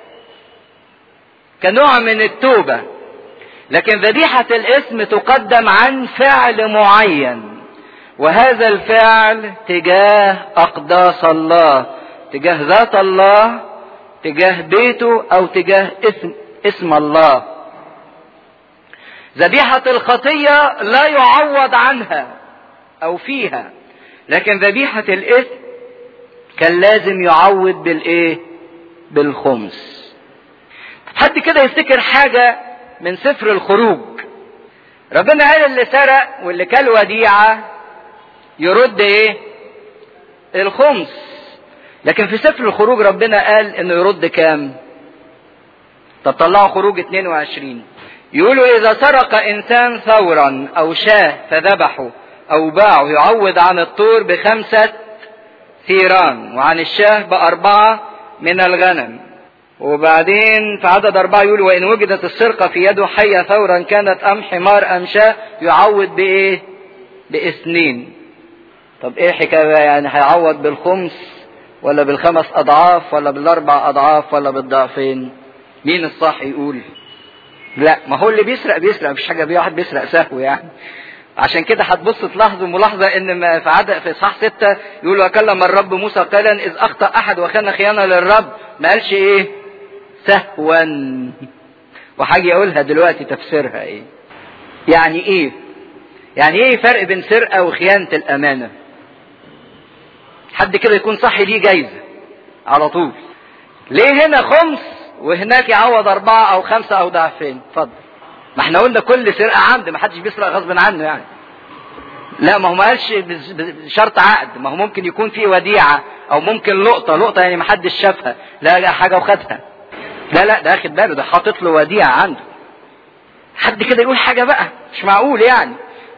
كنوع من التوبة لكن ذبيحة الاسم تقدم عن فعل معين وهذا الفعل تجاه اقداس الله تجاه ذات الله تجاه بيته او تجاه اسم اسم الله ذبيحة الخطية لا يعوض عنها او فيها لكن ذبيحة الاثم كان لازم يعوض بالايه بالخمس حد كده يفتكر حاجة من سفر الخروج ربنا قال اللي سرق واللي كل وديعة يرد ايه الخمس لكن في سفر الخروج ربنا قال انه يرد كام طب طلعوا خروج 22 يقولوا اذا سرق انسان ثورا او شاه فذبحه او باعه يعوض عن الطور بخمسة ثيران وعن الشاه باربعة من الغنم وبعدين في عدد أربعة يقول وإن وجدت السرقة في يده حية ثورا كانت أم حمار أم شاة يعوض بإيه؟ باثنين. طب إيه حكاية يعني هيعوض بالخمس ولا بالخمس أضعاف ولا بالأربع أضعاف ولا بالضعفين؟ مين الصح يقول؟ لا ما هو اللي بيسرق بيسرق مفيش حاجة واحد بيسرق سهو يعني. عشان كده هتبص تلاحظوا ملاحظة ان ما في عدد في اصحاح ستة يقول وكلم الرب موسى قائلا اذ اخطأ احد وكان خيانة للرب ما قالش ايه سهوا وحاجة اقولها دلوقتي تفسيرها ايه يعني ايه يعني ايه فرق بين سرقة وخيانة الامانة حد كده يكون صح ليه جايزة على طول ليه هنا خمس وهناك يعوض اربعة او خمسة او ضعفين اتفضل ما احنا قلنا كل سرقة عمد ما حدش بيسرق غصب عنه يعني لا ما هو ما قالش بشرط عقد ما هو ممكن يكون في وديعة او ممكن لقطة لقطة يعني ما حدش شافها لا حاجة وخدها لا لا ده اخد باله ده حاطط له وديعة عنده حد كده يقول حاجة بقى مش معقول يعني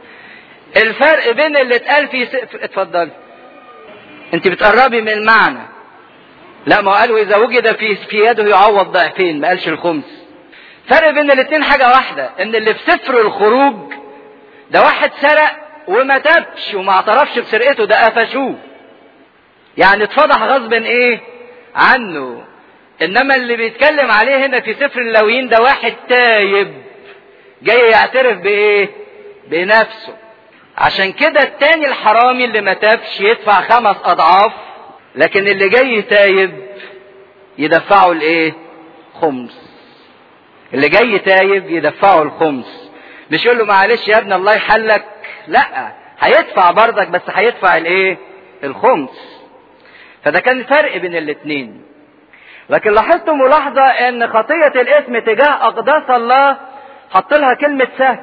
الفرق بين اللي اتقال في س... اتفضلي انت بتقربي من المعنى لا ما قالوا اذا وجد في في يده يعوض ضعفين ما قالش الخمس فرق بين الاثنين حاجة واحدة ان اللي في سفر الخروج ده واحد سرق وما تابش وما اعترفش بسرقته ده قفشوه يعني اتفضح غصب ايه عنه انما اللي بيتكلم عليه هنا في سفر اللويين ده واحد تايب جاي يعترف بايه بنفسه عشان كده التاني الحرامي اللي ما تابش يدفع خمس اضعاف لكن اللي جاي تايب يدفعه الايه خمس اللي جاي تايب يدفعه الخمس مش يقول له معلش يا ابني الله يحلك لا هيدفع برضك بس هيدفع الايه الخمس فده كان الفرق بين الاثنين لكن لاحظتوا ملاحظة ان خطية الاسم تجاه اقداس الله حط لها كلمة سهو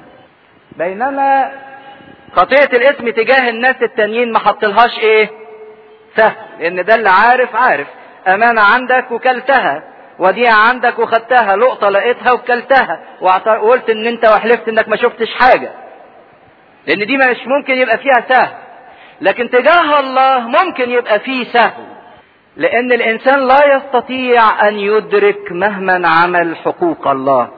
بينما خطية الاسم تجاه الناس التانيين ما حطلهاش ايه سهو لان ده اللي عارف عارف امانة عندك وكلتها وديعة عندك وخدتها لقطة لقيتها وكلتها وقلت ان انت وحلفت انك ما شفتش حاجة لان دي مش ممكن يبقى فيها سهو لكن تجاه الله ممكن يبقى فيه سهو لان الانسان لا يستطيع ان يدرك مهما عمل حقوق الله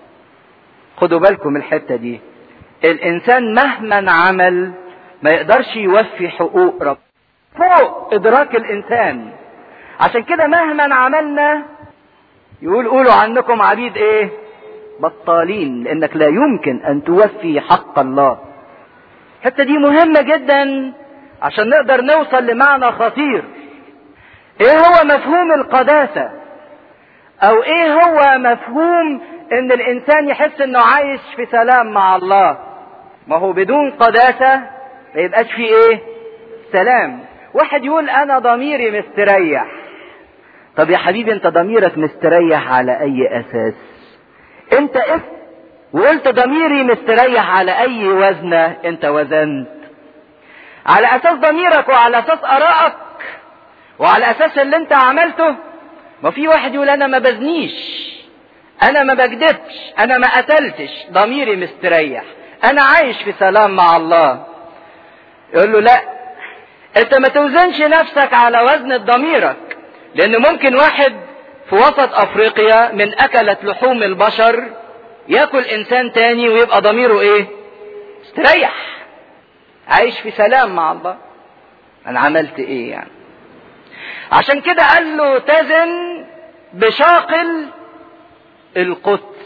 خدوا بالكم الحته دي الانسان مهما عمل ما يقدرش يوفي حقوق رب فوق ادراك الانسان عشان كده مهما عملنا يقول قولوا عنكم عبيد ايه بطالين لانك لا يمكن ان توفي حق الله الحته دي مهمه جدا عشان نقدر نوصل لمعنى خطير ايه هو مفهوم القداسه او ايه هو مفهوم ان الانسان يحس انه عايش في سلام مع الله ما هو بدون قداسه ما يبقاش فيه ايه سلام واحد يقول انا ضميري مستريح طب يا حبيبي انت ضميرك مستريح على اي اساس انت اف وقلت ضميري مستريح على اي وزنة انت وزنت على اساس ضميرك وعلى اساس ارائك وعلى اساس اللي انت عملته ما في واحد يقول انا ما بزنيش انا ما بكدبش انا ما قتلتش ضميري مستريح انا عايش في سلام مع الله يقول له لا انت ما توزنش نفسك على وزن ضميرك لان ممكن واحد في وسط افريقيا من اكلت لحوم البشر ياكل انسان تاني ويبقى ضميره ايه استريح عايش في سلام مع الله انا عملت ايه يعني عشان كده قال له تزن بشاقل القدس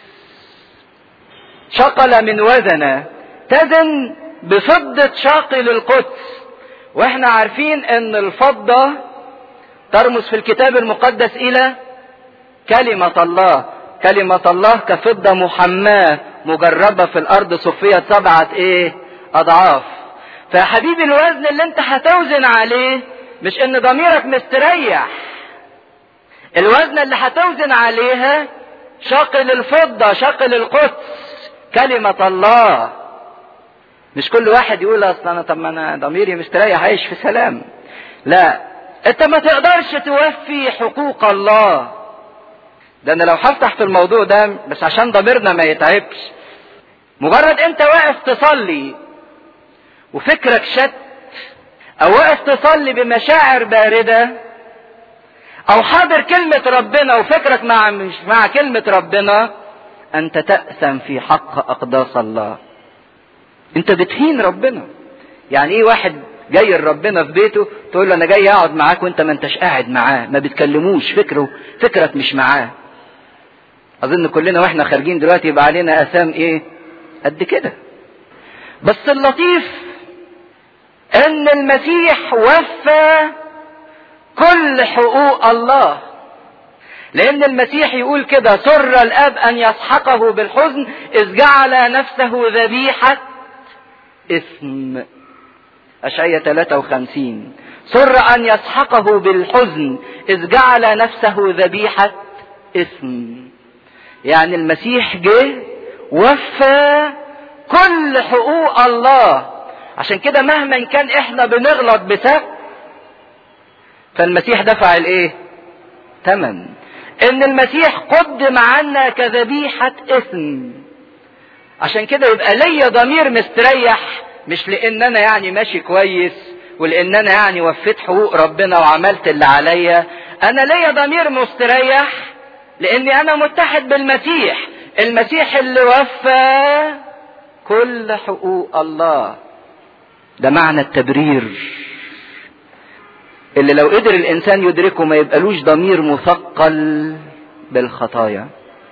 شقل من وزنه تزن بفضة شاقل القدس واحنا عارفين ان الفضة ترمز في الكتاب المقدس الى كلمة الله كلمة الله كفضة محماة مجربة في الارض صفية سبعة ايه اضعاف فيا حبيبي الوزن اللي انت هتوزن عليه مش ان ضميرك مستريح الوزن اللي هتوزن عليها شاقل الفضة شاقل القدس كلمة الله مش كل واحد يقول اصل انا طب ما انا ضميري مستريح عايش في سلام لا انت ما تقدرش توفي حقوق الله ده انا لو هفتح في الموضوع ده بس عشان ضميرنا ما يتعبش مجرد انت واقف تصلي وفكرك شت او واقف تصلي بمشاعر باردة او حاضر كلمة ربنا وفكرك مع مش مع كلمة ربنا انت تأثم في حق اقداس الله انت بتهين ربنا يعني ايه واحد جاي لربنا في بيته تقول له انا جاي اقعد معاك وانت ما انتش قاعد معاه ما بتكلموش فكره فكرك مش معاه اظن كلنا واحنا خارجين دلوقتي يبقى علينا اثام ايه قد كده بس اللطيف ان المسيح وفى كل حقوق الله لان المسيح يقول كده سر الاب ان يسحقه بالحزن اذ جعل نفسه ذبيحه اسم أشعية 53 سر أن يسحقه بالحزن إذ جعل نفسه ذبيحة اسم يعني المسيح جه وفى كل حقوق الله عشان كده مهما كان احنا بنغلط بسبب فالمسيح دفع الايه تمن ان المسيح قدم عنا كذبيحة اسم عشان كده يبقى ليا ضمير مستريح مش لان انا يعني ماشي كويس ولان انا يعني وفيت حقوق ربنا وعملت اللي عليا انا ليا ضمير مستريح لاني انا متحد بالمسيح المسيح اللي وفى كل حقوق الله ده معنى التبرير اللي لو قدر الانسان يدركه ما يبقالوش ضمير مثقل بالخطايا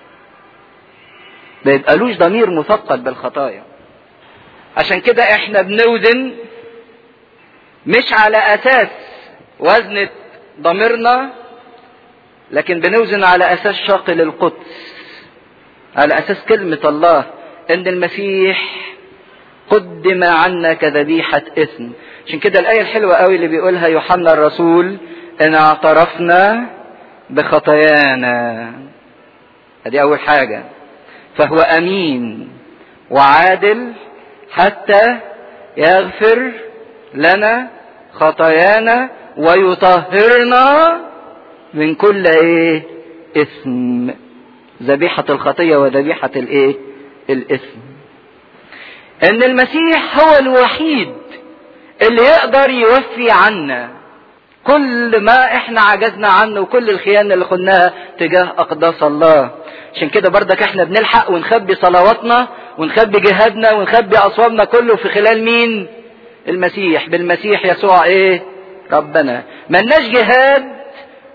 ما يبقالوش ضمير مثقل بالخطايا عشان كده احنا بنوزن مش على اساس وزنة ضميرنا لكن بنوزن على اساس شاقل القدس على اساس كلمة الله ان المسيح قدم عنا كذبيحة اثم عشان كده الآية الحلوة قوي اللي بيقولها يوحنا الرسول ان اعترفنا بخطايانا ادي اول حاجة فهو امين وعادل حتى يغفر لنا خطايانا ويطهرنا من كل ايه اسم ذبيحة الخطية وذبيحة الايه الاسم ان المسيح هو الوحيد اللي يقدر يوفي عنا كل ما احنا عجزنا عنه وكل الخيانة اللي خدناها تجاه اقداس الله عشان كده بردك احنا بنلحق ونخبي صلواتنا ونخبي جهادنا ونخبي اصوامنا كله في خلال مين المسيح بالمسيح يسوع ايه ربنا ملناش جهاد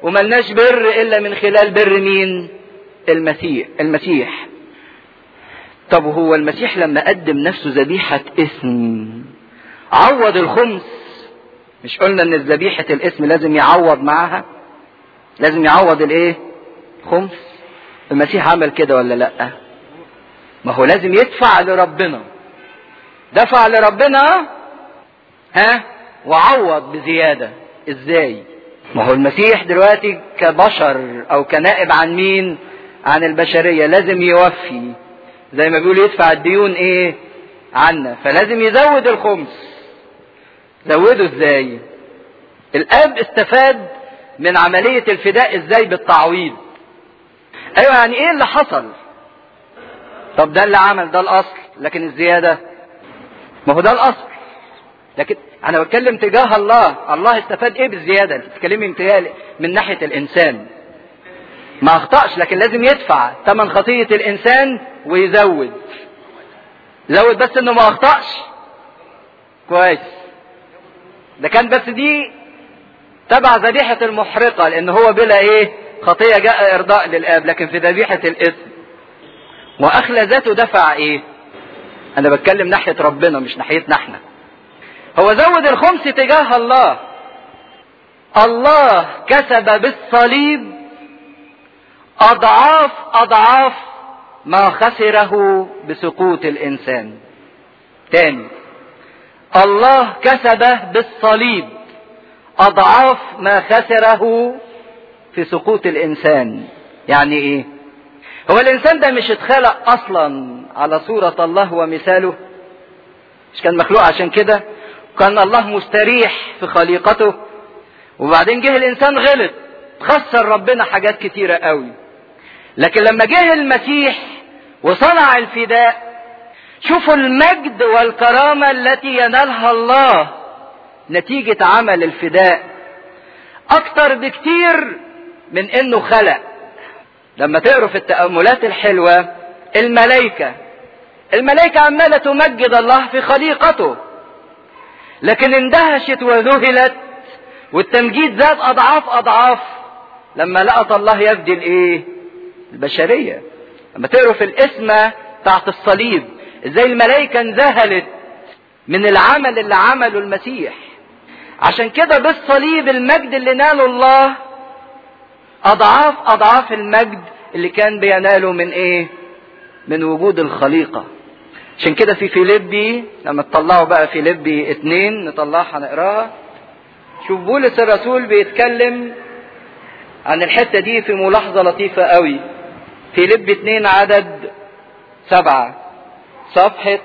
وملناش بر الا من خلال بر مين المسيح المسيح طب هو المسيح لما قدم نفسه ذبيحة اسم عوض الخمس مش قلنا ان ذبيحة الاسم لازم يعوض معاها لازم يعوض الايه خمس المسيح عمل كده ولا لا ما هو لازم يدفع لربنا دفع لربنا ها وعوض بزيادة ازاي ما هو المسيح دلوقتي كبشر او كنائب عن مين عن البشرية لازم يوفي زي ما بيقول يدفع الديون ايه عنا فلازم يزود الخمس زوده ازاي الاب استفاد من عملية الفداء ازاي بالتعويض ايوه يعني ايه اللي حصل طب ده اللي عمل ده الاصل لكن الزيادة ما هو ده الاصل لكن انا بتكلم تجاه الله الله استفاد ايه بالزيادة انت بتتكلمي متهيألي من ناحية الانسان ما اخطأش لكن لازم يدفع ثمن خطية الانسان ويزود زود بس انه ما اخطأش كويس ده كان بس دي تبع ذبيحة المحرقة لان هو بلا ايه خطية جاء ارضاء للاب لكن في ذبيحة الاسم واخلى ذاته دفع ايه انا بتكلم ناحية ربنا مش ناحيتنا احنا هو زود الخمس تجاه الله الله كسب بالصليب اضعاف اضعاف ما خسره بسقوط الانسان تاني الله كسب بالصليب اضعاف ما خسره في سقوط الانسان يعني ايه هو الانسان ده مش اتخلق اصلا على صورة الله ومثاله مش كان مخلوق عشان كده كان الله مستريح في خليقته وبعدين جه الانسان غلط خسر ربنا حاجات كتيرة قوي لكن لما جه المسيح وصنع الفداء شوفوا المجد والكرامة التي ينالها الله نتيجة عمل الفداء اكتر بكتير من انه خلق لما تقروا في التأملات الحلوة الملائكة الملائكة عمالة تمجد الله في خليقته لكن اندهشت وذهلت والتمجيد زاد اضعاف اضعاف لما لقت الله يفدي الايه البشرية لما تقروا في الاسمة بتاعت الصليب ازاي الملائكة انذهلت من العمل اللي عمله المسيح عشان كده بالصليب المجد اللي ناله الله اضعاف اضعاف المجد اللي كان بيناله من ايه من وجود الخليقة عشان كده في فيليبي لما تطلعوا بقى فيليبي اتنين نطلعها نقراها شوف بولس الرسول بيتكلم عن الحتة دي في ملاحظة لطيفة قوي فيليبي اتنين عدد سبعة صفحة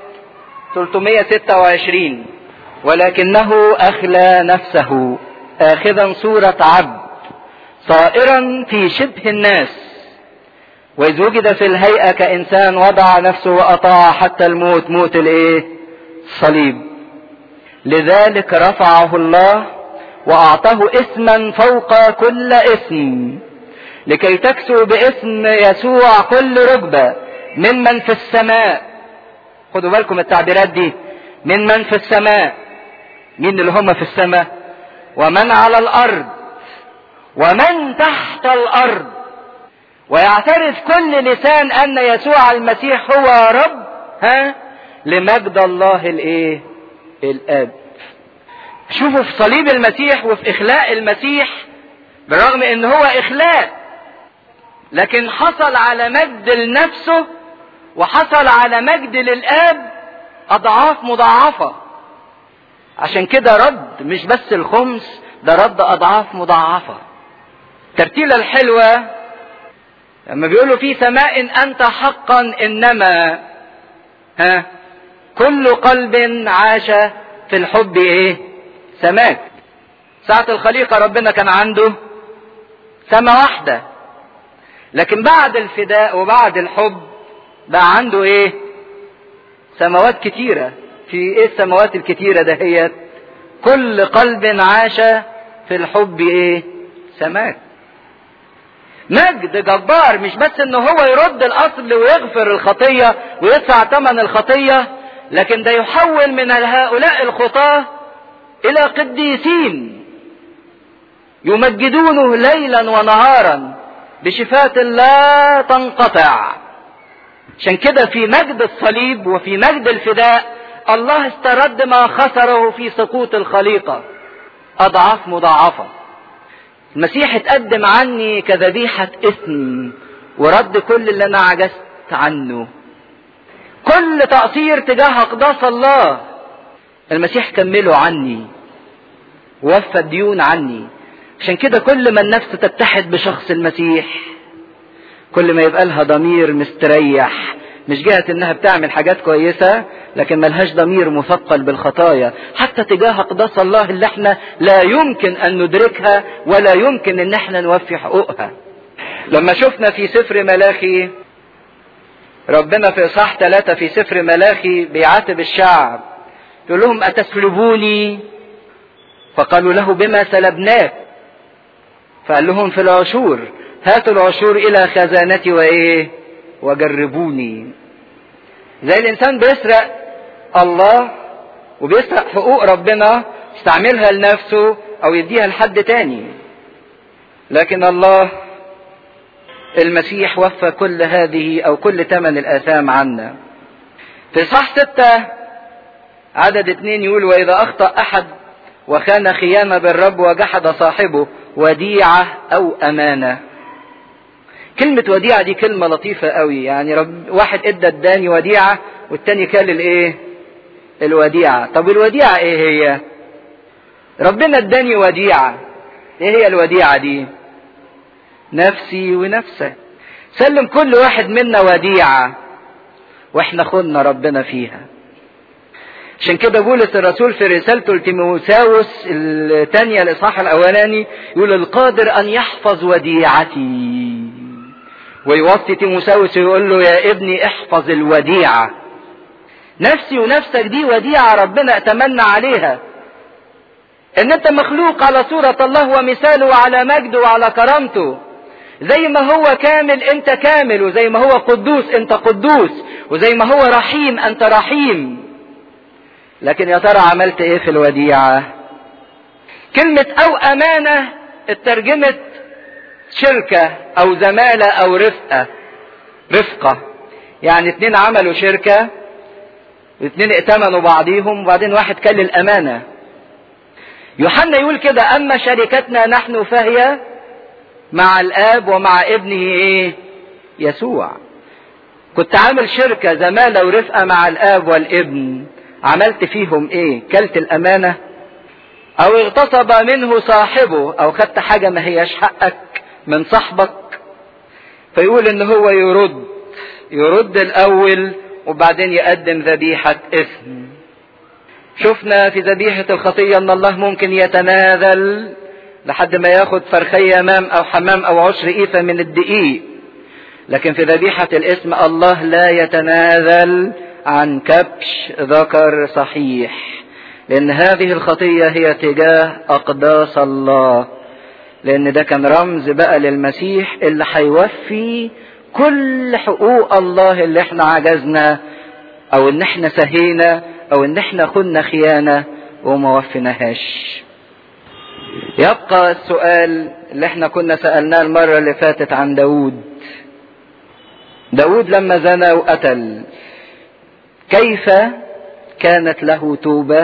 326 ولكنه أخلى نفسه آخذا صورة عبد صائرا في شبه الناس وإذ وجد في الهيئة كإنسان وضع نفسه وأطاع حتى الموت موت الإيه؟ الصليب لذلك رفعه الله وأعطاه اسما فوق كل اسم لكي تكسو باسم يسوع كل ركبة ممن في السماء خدوا بالكم التعبيرات دي ممن في السماء مين اللي هم في السماء ومن على الأرض ومن تحت الأرض ويعترف كل لسان أن يسوع المسيح هو رب ها لمجد الله الايه الاب شوفوا في صليب المسيح وفي اخلاء المسيح بالرغم ان هو اخلاء لكن حصل على مجد لنفسه وحصل على مجد للاب اضعاف مضاعفه عشان كده رد مش بس الخمس ده رد اضعاف مضاعفه الترتيله الحلوه لما بيقولوا في سماء انت حقا انما ها كل قلب عاش في الحب ايه سماك ساعة الخليقة ربنا كان عنده سماء واحدة لكن بعد الفداء وبعد الحب بقى عنده ايه سماوات كتيرة في ايه السماوات الكتيرة دهيت كل قلب عاش في الحب ايه سماك مجد جبار مش بس ان هو يرد الاصل ويغفر الخطية ويدفع ثمن الخطية لكن ده يحول من هؤلاء الخطاة الى قديسين يمجدونه ليلا ونهارا بشفات لا تنقطع عشان كده في مجد الصليب وفي مجد الفداء الله استرد ما خسره في سقوط الخليقة أضعاف مضاعفة المسيح اتقدم عني كذبيحة إثم ورد كل اللي أنا عجزت عنه كل تقصير تجاه أقداس الله المسيح كمله عني وفى الديون عني عشان كده كل ما النفس تتحد بشخص المسيح كل ما يبقى لها ضمير مستريح مش جهة انها بتعمل حاجات كويسة لكن ملهاش ضمير مثقل بالخطايا حتى تجاه اقداس الله اللي احنا لا يمكن ان ندركها ولا يمكن ان احنا نوفي حقوقها لما شفنا في سفر ملاخي ربنا في اصحاح ثلاثة في سفر ملاخي بيعاتب الشعب يقول لهم اتسلبوني فقالوا له بما سلبناك فقال لهم في العشور هاتوا العشور الى خزانتي وايه وجربوني زي الانسان بيسرق الله وبيسرق حقوق ربنا يستعملها لنفسه او يديها لحد تاني لكن الله المسيح وفى كل هذه او كل ثمن الاثام عنا في صح ستة عدد اتنين يقول واذا اخطأ احد وكان خيانة بالرب وجحد صاحبه وديعة او امانة كلمة وديعة دي كلمة لطيفة قوي يعني رب واحد ادى الداني وديعة والتاني كان الايه الوديعة طب الوديعة ايه هي ربنا اداني وديعة ايه هي الوديعة دي نفسي ونفسك سلم كل واحد منا وديعة واحنا خدنا ربنا فيها عشان كده بولس الرسول في رسالته لتيموساوس الثانية الإصحاح الأولاني يقول القادر أن يحفظ وديعتي ويوصي تيموساوس يقول له يا ابني احفظ الوديعة نفسي ونفسك دي وديعة ربنا اتمنى عليها ان انت مخلوق على صورة الله ومثاله وعلى مجده وعلى كرامته زي ما هو كامل انت كامل وزي ما هو قدوس انت قدوس وزي ما هو رحيم انت رحيم لكن يا ترى عملت ايه في الوديعة كلمة او امانة اترجمت شركة او زمالة او رفقة رفقة يعني اتنين عملوا شركة اتنين ائتمنوا بعضيهم وبعدين واحد كل الامانة يوحنا يقول كده اما شركتنا نحن فهي مع الاب ومع ابنه ايه يسوع كنت عامل شركة زمالة ورفقة مع الاب والابن عملت فيهم ايه كلت الامانة او اغتصب منه صاحبه او خدت حاجة ما هياش حقك من صاحبك فيقول ان هو يرد يرد الاول وبعدين يقدم ذبيحة اثم شفنا في ذبيحة الخطية ان الله ممكن يتنازل لحد ما ياخد فرخية امام او حمام او عشر ايفة من الدقيق لكن في ذبيحة الاسم الله لا يتنازل عن كبش ذكر صحيح لان هذه الخطية هي تجاه اقداس الله لان ده كان رمز بقى للمسيح اللي هيوفي كل حقوق الله اللي احنا عجزنا او ان احنا سهينا او ان احنا خدنا خيانة وما وفيناهاش يبقى السؤال اللي احنا كنا سألناه المرة اللي فاتت عن داود داود لما زنى وقتل كيف كانت له توبة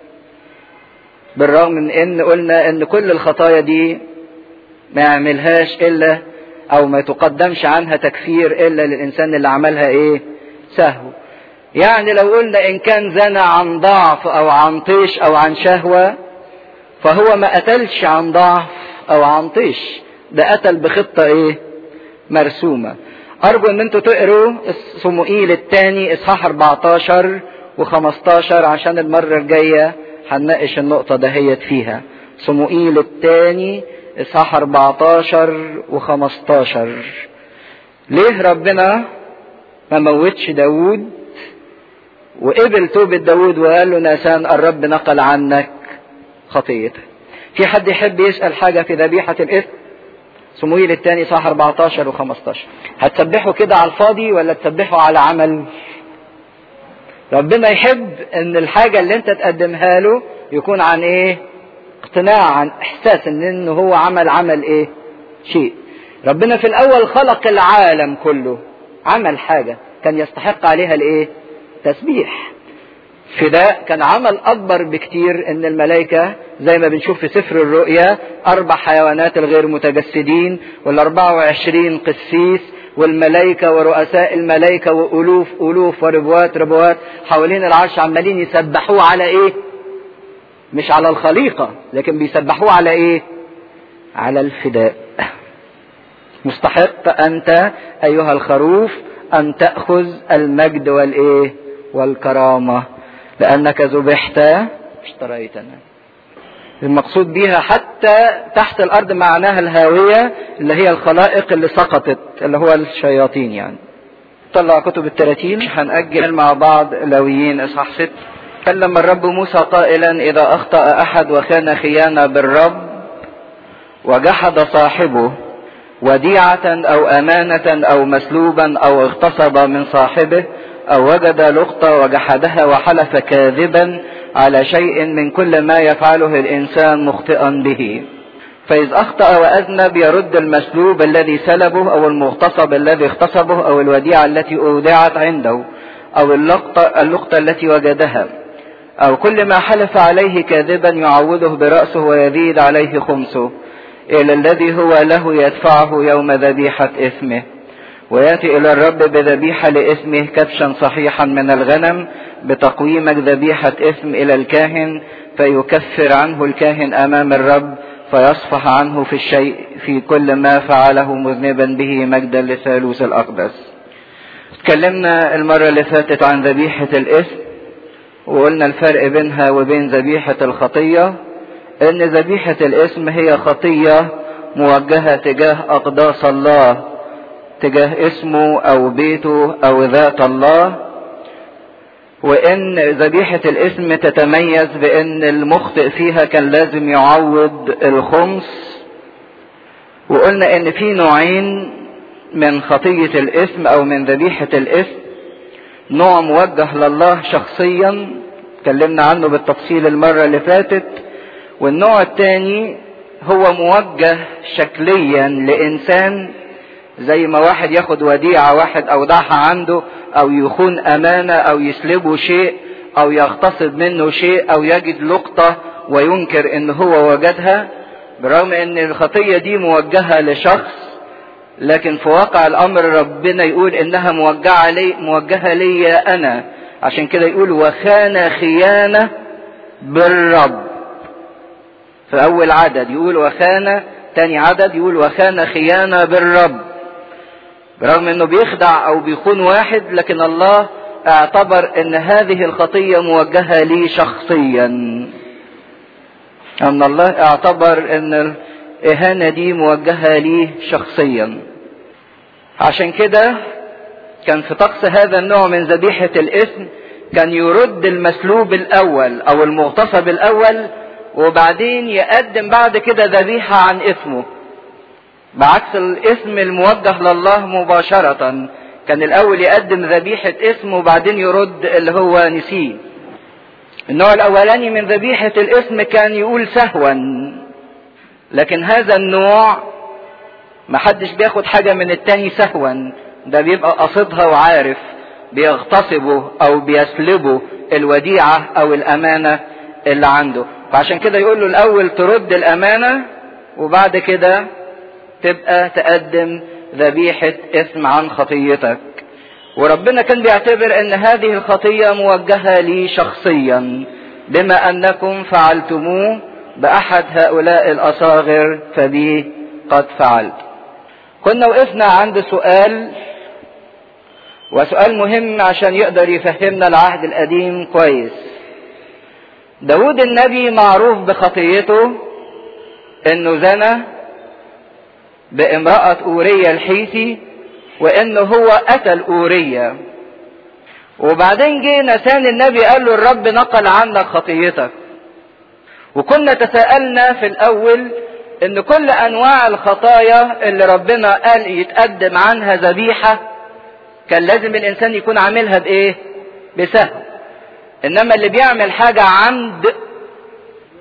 بالرغم من ان قلنا ان كل الخطايا دي ما يعملهاش الا او ما تقدمش عنها تكفير الا للانسان اللي عملها ايه سهو يعني لو قلنا ان كان زنى عن ضعف او عن طيش او عن شهوة فهو ما قتلش عن ضعف او عن طيش ده قتل بخطة ايه مرسومة ارجو ان انتوا تقروا صموئيل الثاني اصحاح 14 و15 عشان المرة الجاية هنناقش النقطة دهيت فيها صموئيل الثاني اصحاح 14 و15 ليه ربنا ما موتش داود وقبل توبة داود وقال له ناسان الرب نقل عنك خطيتك في حد يحب يسأل حاجة في ذبيحة الإثم صمويل الثاني صح 14 و15 هتسبحوا كده على الفاضي ولا تسبحوا على عمل ربنا يحب ان الحاجة اللي انت تقدمها له يكون عن ايه اقتناع عن احساس ان انه هو عمل عمل ايه شيء ربنا في الاول خلق العالم كله عمل حاجة كان يستحق عليها الايه تسبيح فداء كان عمل اكبر بكتير ان الملائكة زي ما بنشوف في سفر الرؤيا اربع حيوانات الغير متجسدين والاربعة وعشرين قسيس والملائكة ورؤساء الملائكة والوف الوف وربوات ربوات حوالين العرش عمالين يسبحوه على ايه مش على الخليقة لكن بيسبحوه على ايه على الفداء مستحق انت ايها الخروف ان تأخذ المجد والايه والكرامة لانك ذبحت اشتريتنا المقصود بيها حتى تحت الارض معناها الهاوية اللي هي الخلائق اللي سقطت اللي هو الشياطين يعني طلع كتب التلاتين هنأجل مع بعض لويين اصحاح ست كلم الرب موسى قائلا اذا اخطأ احد وكان خيانة بالرب وجحد صاحبه وديعة او امانة او مسلوبا او اغتصب من صاحبه او وجد لقطة وجحدها وحلف كاذبا على شيء من كل ما يفعله الانسان مخطئا به فاذ اخطأ واذنب يرد المسلوب الذي سلبه او المغتصب الذي اغتصبه او الوديعة التي اودعت عنده او اللقطة, اللقطة التي وجدها او كل ما حلف عليه كاذبا يعوضه برأسه ويزيد عليه خمسه الى الذي هو له يدفعه يوم ذبيحة اثمه وياتي الى الرب بذبيحة لاسمه كبشا صحيحا من الغنم بتقويمك ذبيحة اثم الى الكاهن فيكفر عنه الكاهن امام الرب فيصفح عنه في الشيء في كل ما فعله مذنبا به مجدا للثالوث الاقدس اتكلمنا المرة اللي فاتت عن ذبيحة الاثم وقلنا الفرق بينها وبين ذبيحة الخطية ان ذبيحة الاسم هي خطية موجهة تجاه اقداس الله تجاه اسمه او بيته او ذات الله وان ذبيحة الاسم تتميز بان المخطئ فيها كان لازم يعوض الخمس وقلنا ان في نوعين من خطية الاسم او من ذبيحة الاسم نوع موجه لله شخصيا اتكلمنا عنه بالتفصيل المرة اللي فاتت والنوع الثاني هو موجه شكليا لانسان زي ما واحد ياخد وديعة واحد اودعها عنده او يخون امانة او يسلبه شيء او يغتصب منه شيء او يجد لقطة وينكر ان هو وجدها برغم ان الخطية دي موجهة لشخص لكن في واقع الامر ربنا يقول انها موجهة لي موجهة لي انا عشان كده يقول وخان خيانة بالرب في اول عدد يقول وخان تاني عدد يقول وخان خيانة بالرب برغم انه بيخدع او بيخون واحد لكن الله اعتبر ان هذه الخطية موجهة لي شخصيا ان الله اعتبر ان الاهانة دي موجهة لي شخصيا عشان كده كان في طقس هذا النوع من ذبيحة الاسم كان يرد المسلوب الاول او المغتصب الاول وبعدين يقدم بعد كده ذبيحة عن اسمه بعكس الاسم الموجه لله مباشرة كان الاول يقدم ذبيحة اسم وبعدين يرد اللي هو نسيه النوع الاولاني من ذبيحة الاسم كان يقول سهوا لكن هذا النوع محدش بياخد حاجة من التاني سهوا ده بيبقى قصدها وعارف بيغتصبه او بيسلبه الوديعة او الامانة اللي عنده فعشان كده يقول له الاول ترد الامانة وبعد كده تبقى تقدم ذبيحة اسم عن خطيتك وربنا كان بيعتبر ان هذه الخطية موجهة لي شخصيا بما انكم فعلتموه باحد هؤلاء الاصاغر فبي قد فعلت كنا وقفنا عند سؤال وسؤال مهم عشان يقدر يفهمنا العهد القديم كويس داود النبي معروف بخطيته انه زنى بامرأة أورية الحيثي وانه هو قتل أورية وبعدين جه نسان النبي قال له الرب نقل عنك خطيتك وكنا تساءلنا في الاول ان كل انواع الخطايا اللي ربنا قال يتقدم عنها ذبيحة كان لازم الانسان يكون عاملها بايه بسهو انما اللي بيعمل حاجة عمد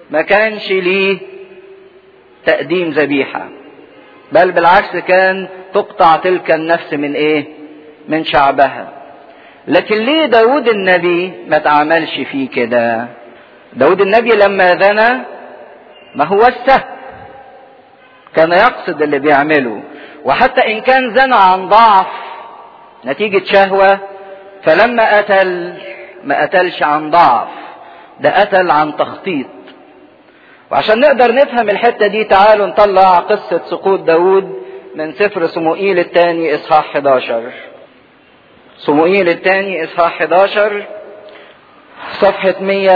ما كانش ليه تقديم ذبيحة بل بالعكس كان تقطع تلك النفس من ايه من شعبها لكن ليه داود النبي ما تعملش فيه كده داود النبي لما زنى ما هو السهل كان يقصد اللي بيعمله وحتى ان كان زنى عن ضعف نتيجة شهوة فلما قتل ما قتلش عن ضعف ده قتل عن تخطيط وعشان نقدر نفهم الحتة دي تعالوا نطلع قصة سقوط داود من سفر صموئيل الثاني اصحاح 11 صموئيل الثاني اصحاح 11 صفحة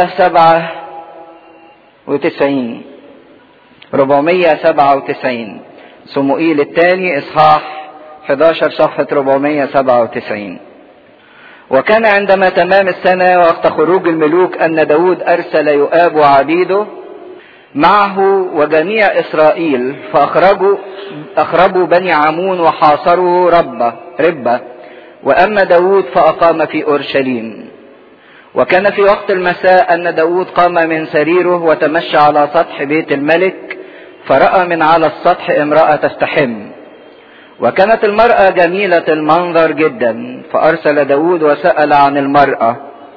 197 497 صموئيل الثاني اصحاح 11 صفحة 497 وكان عندما تمام السنة وقت خروج الملوك أن داود أرسل يؤاب وعبيده معه وجميع إسرائيل فأخرجوا أخرجوا بني عمون وحاصروا ربة ربة وأما داود فأقام في أورشليم وكان في وقت المساء أن داود قام من سريره وتمشى على سطح بيت الملك فرأى من على السطح امرأة تستحم وكانت المرأة جميلة المنظر جدا فأرسل داود وسأل عن المرأة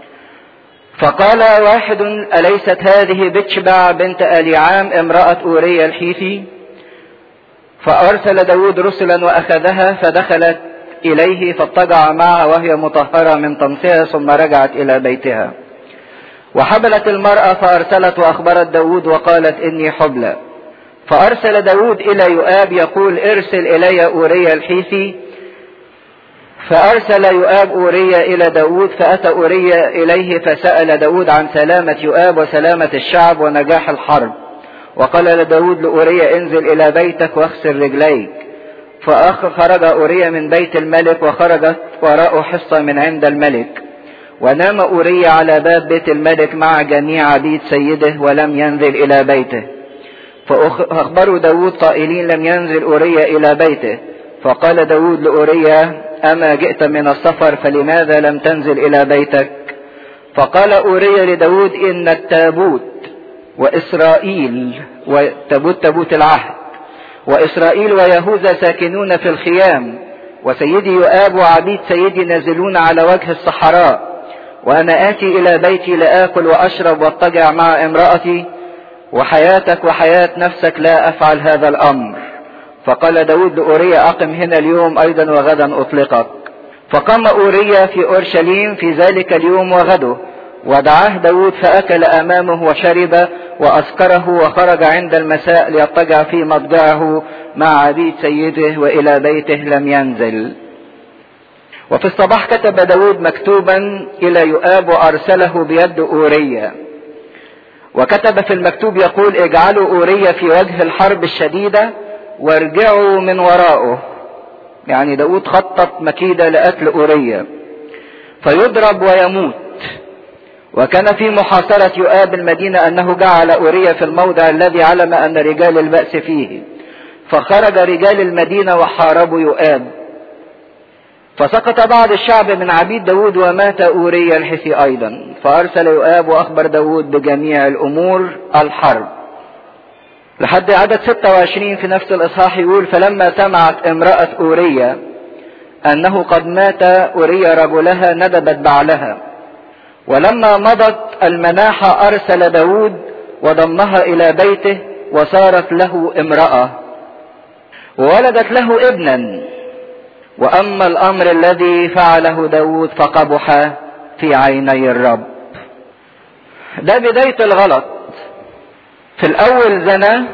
فقال واحد أليست هذه بتشبع بنت أليعام امرأة أوريا الحيثي فأرسل داود رسلا وأخذها فدخلت إليه فاضطجع معها وهي مطهرة من طمسها ثم رجعت إلى بيتها وحبلت المرأة فأرسلت وأخبرت داود وقالت إني حبلى فأرسل داود إلى يؤاب يقول ارسل إلي أوريا الحيثي فأرسل يؤاب أوريا إلى داود فأتى أوريا إليه فسأل داود عن سلامة يؤاب وسلامة الشعب ونجاح الحرب وقال لداود لأوريا انزل إلى بيتك واغسل رجليك فخرج أوريا من بيت الملك وخرجت وراءه حصة من عند الملك ونام أوريا على باب بيت الملك مع جميع عبيد سيده ولم ينزل إلى بيته فأخبروا داود قائلين لم ينزل أوريا إلى بيته فقال داود لأوريا أما جئت من السفر فلماذا لم تنزل إلى بيتك فقال أوريا لداود إن التابوت وإسرائيل وتابوت تابوت العهد وإسرائيل ويهوذا ساكنون في الخيام وسيدي يؤاب وعبيد سيدي نازلون على وجه الصحراء وأنا آتي إلى بيتي لآكل وأشرب واضطجع مع امرأتي وحياتك وحياة نفسك لا أفعل هذا الأمر فقال داود لأوريا أقم هنا اليوم أيضا وغدا أطلقك فقام أوريا في أورشليم في ذلك اليوم وغده ودعاه داود فأكل أمامه وشرب وأسكره وخرج عند المساء ليضطجع في مضجعه مع عبيد سيده وإلى بيته لم ينزل وفي الصباح كتب داود مكتوبا إلى يؤاب وأرسله بيد أوريا وكتب في المكتوب يقول اجعلوا أوريا في وجه الحرب الشديدة وارجعوا من وراءه يعني داود خطط مكيدة لقتل أوريا فيضرب ويموت وكان في محاصرة يؤاب المدينة أنه جعل أوريا في الموضع الذي علم أن رجال البأس فيه فخرج رجال المدينة وحاربوا يؤاب فسقط بعض الشعب من عبيد داود ومات أوريا الحثي أيضا فأرسل يؤاب وأخبر داود بجميع الأمور الحرب لحد عدد 26 في نفس الإصحاح يقول فلما سمعت امرأة أوريا أنه قد مات أوريا رجلها ندبت بعلها ولما مضت المناحة أرسل داود وضمها إلى بيته وصارت له امرأة وولدت له ابنا وأما الأمر الذي فعله داود فقبح في عيني الرب ده بداية الغلط في الأول زنى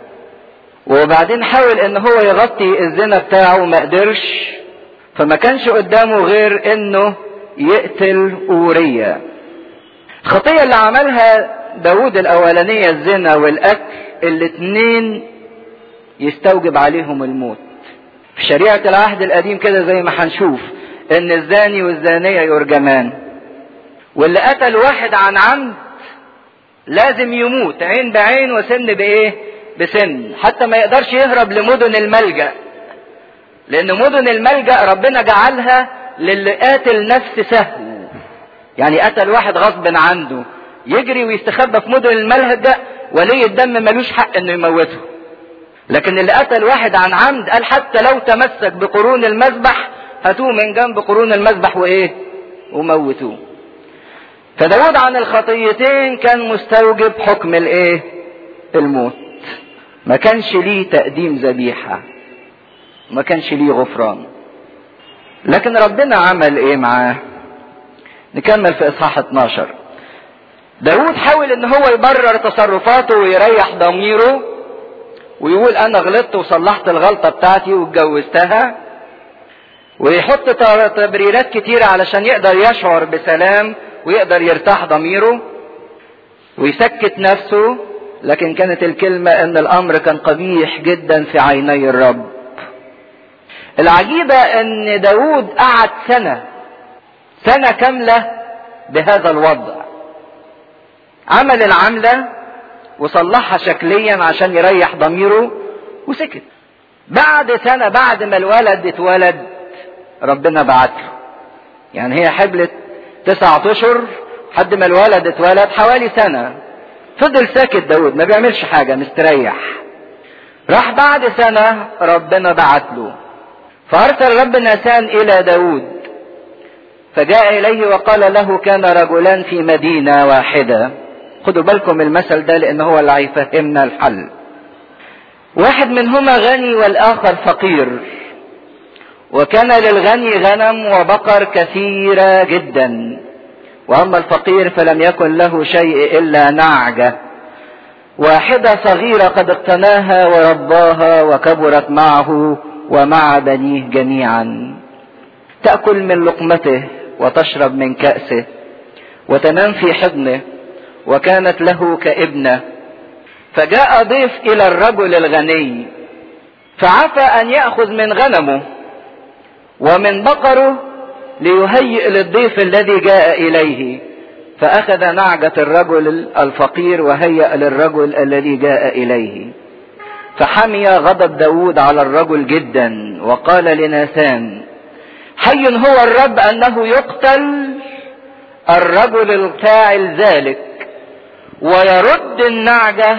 وبعدين حاول ان هو يغطي الزنا بتاعه ما قدرش فما كانش قدامه غير انه يقتل أوريا الخطية اللي عملها داود الأولانية الزنا والأكل الاتنين يستوجب عليهم الموت في شريعة العهد القديم كده زي ما هنشوف ان الزاني والزانية يرجمان واللي قتل واحد عن عمد لازم يموت عين بعين وسن بايه بسن حتى ما يقدرش يهرب لمدن الملجأ لان مدن الملجأ ربنا جعلها للي قاتل نفس سهو يعني قتل واحد غصب عنده يجري ويستخبى في مدن الملهى ولي الدم ملوش حق انه يموته لكن اللي قتل واحد عن عمد قال حتى لو تمسك بقرون المذبح هاتوه من جنب قرون المذبح وايه وموتوه فداود عن الخطيتين كان مستوجب حكم الايه الموت ما كانش ليه تقديم ذبيحة ما كانش ليه غفران لكن ربنا عمل ايه معاه نكمل في اصحاح 12 داود حاول ان هو يبرر تصرفاته ويريح ضميره ويقول انا غلطت وصلحت الغلطة بتاعتي واتجوزتها ويحط تبريرات كتيرة علشان يقدر يشعر بسلام ويقدر يرتاح ضميره ويسكت نفسه لكن كانت الكلمة ان الامر كان قبيح جدا في عيني الرب العجيبة ان داود قعد سنة سنة كاملة بهذا الوضع عمل العملة وصلحها شكليا عشان يريح ضميره وسكت بعد سنة بعد ما الولد اتولد ربنا بعت له يعني هي حبلت تسعة اشهر لحد ما الولد اتولد حوالي سنة فضل ساكت داود ما بيعملش حاجة مستريح راح بعد سنة ربنا بعت له فأرسل رب ناسان إلى داود فجاء إليه وقال له كان رجلان في مدينة واحدة خدوا بالكم المثل ده لأن هو اللي هيفهمنا الحل واحد منهما غني والآخر فقير وكان للغني غنم وبقر كثيرة جدا واما الفقير فلم يكن له شيء الا نعجه واحده صغيره قد اقتناها ورباها وكبرت معه ومع بنيه جميعا تاكل من لقمته وتشرب من كاسه وتنام في حضنه وكانت له كابنه فجاء ضيف الى الرجل الغني فعفى ان ياخذ من غنمه ومن بقره ليهيئ للضيف الذي جاء اليه فاخذ نعجه الرجل الفقير وهيأ للرجل الذي جاء اليه فحمي غضب داود على الرجل جدا وقال لناثان حي هو الرب انه يقتل الرجل الفاعل ذلك ويرد النعجه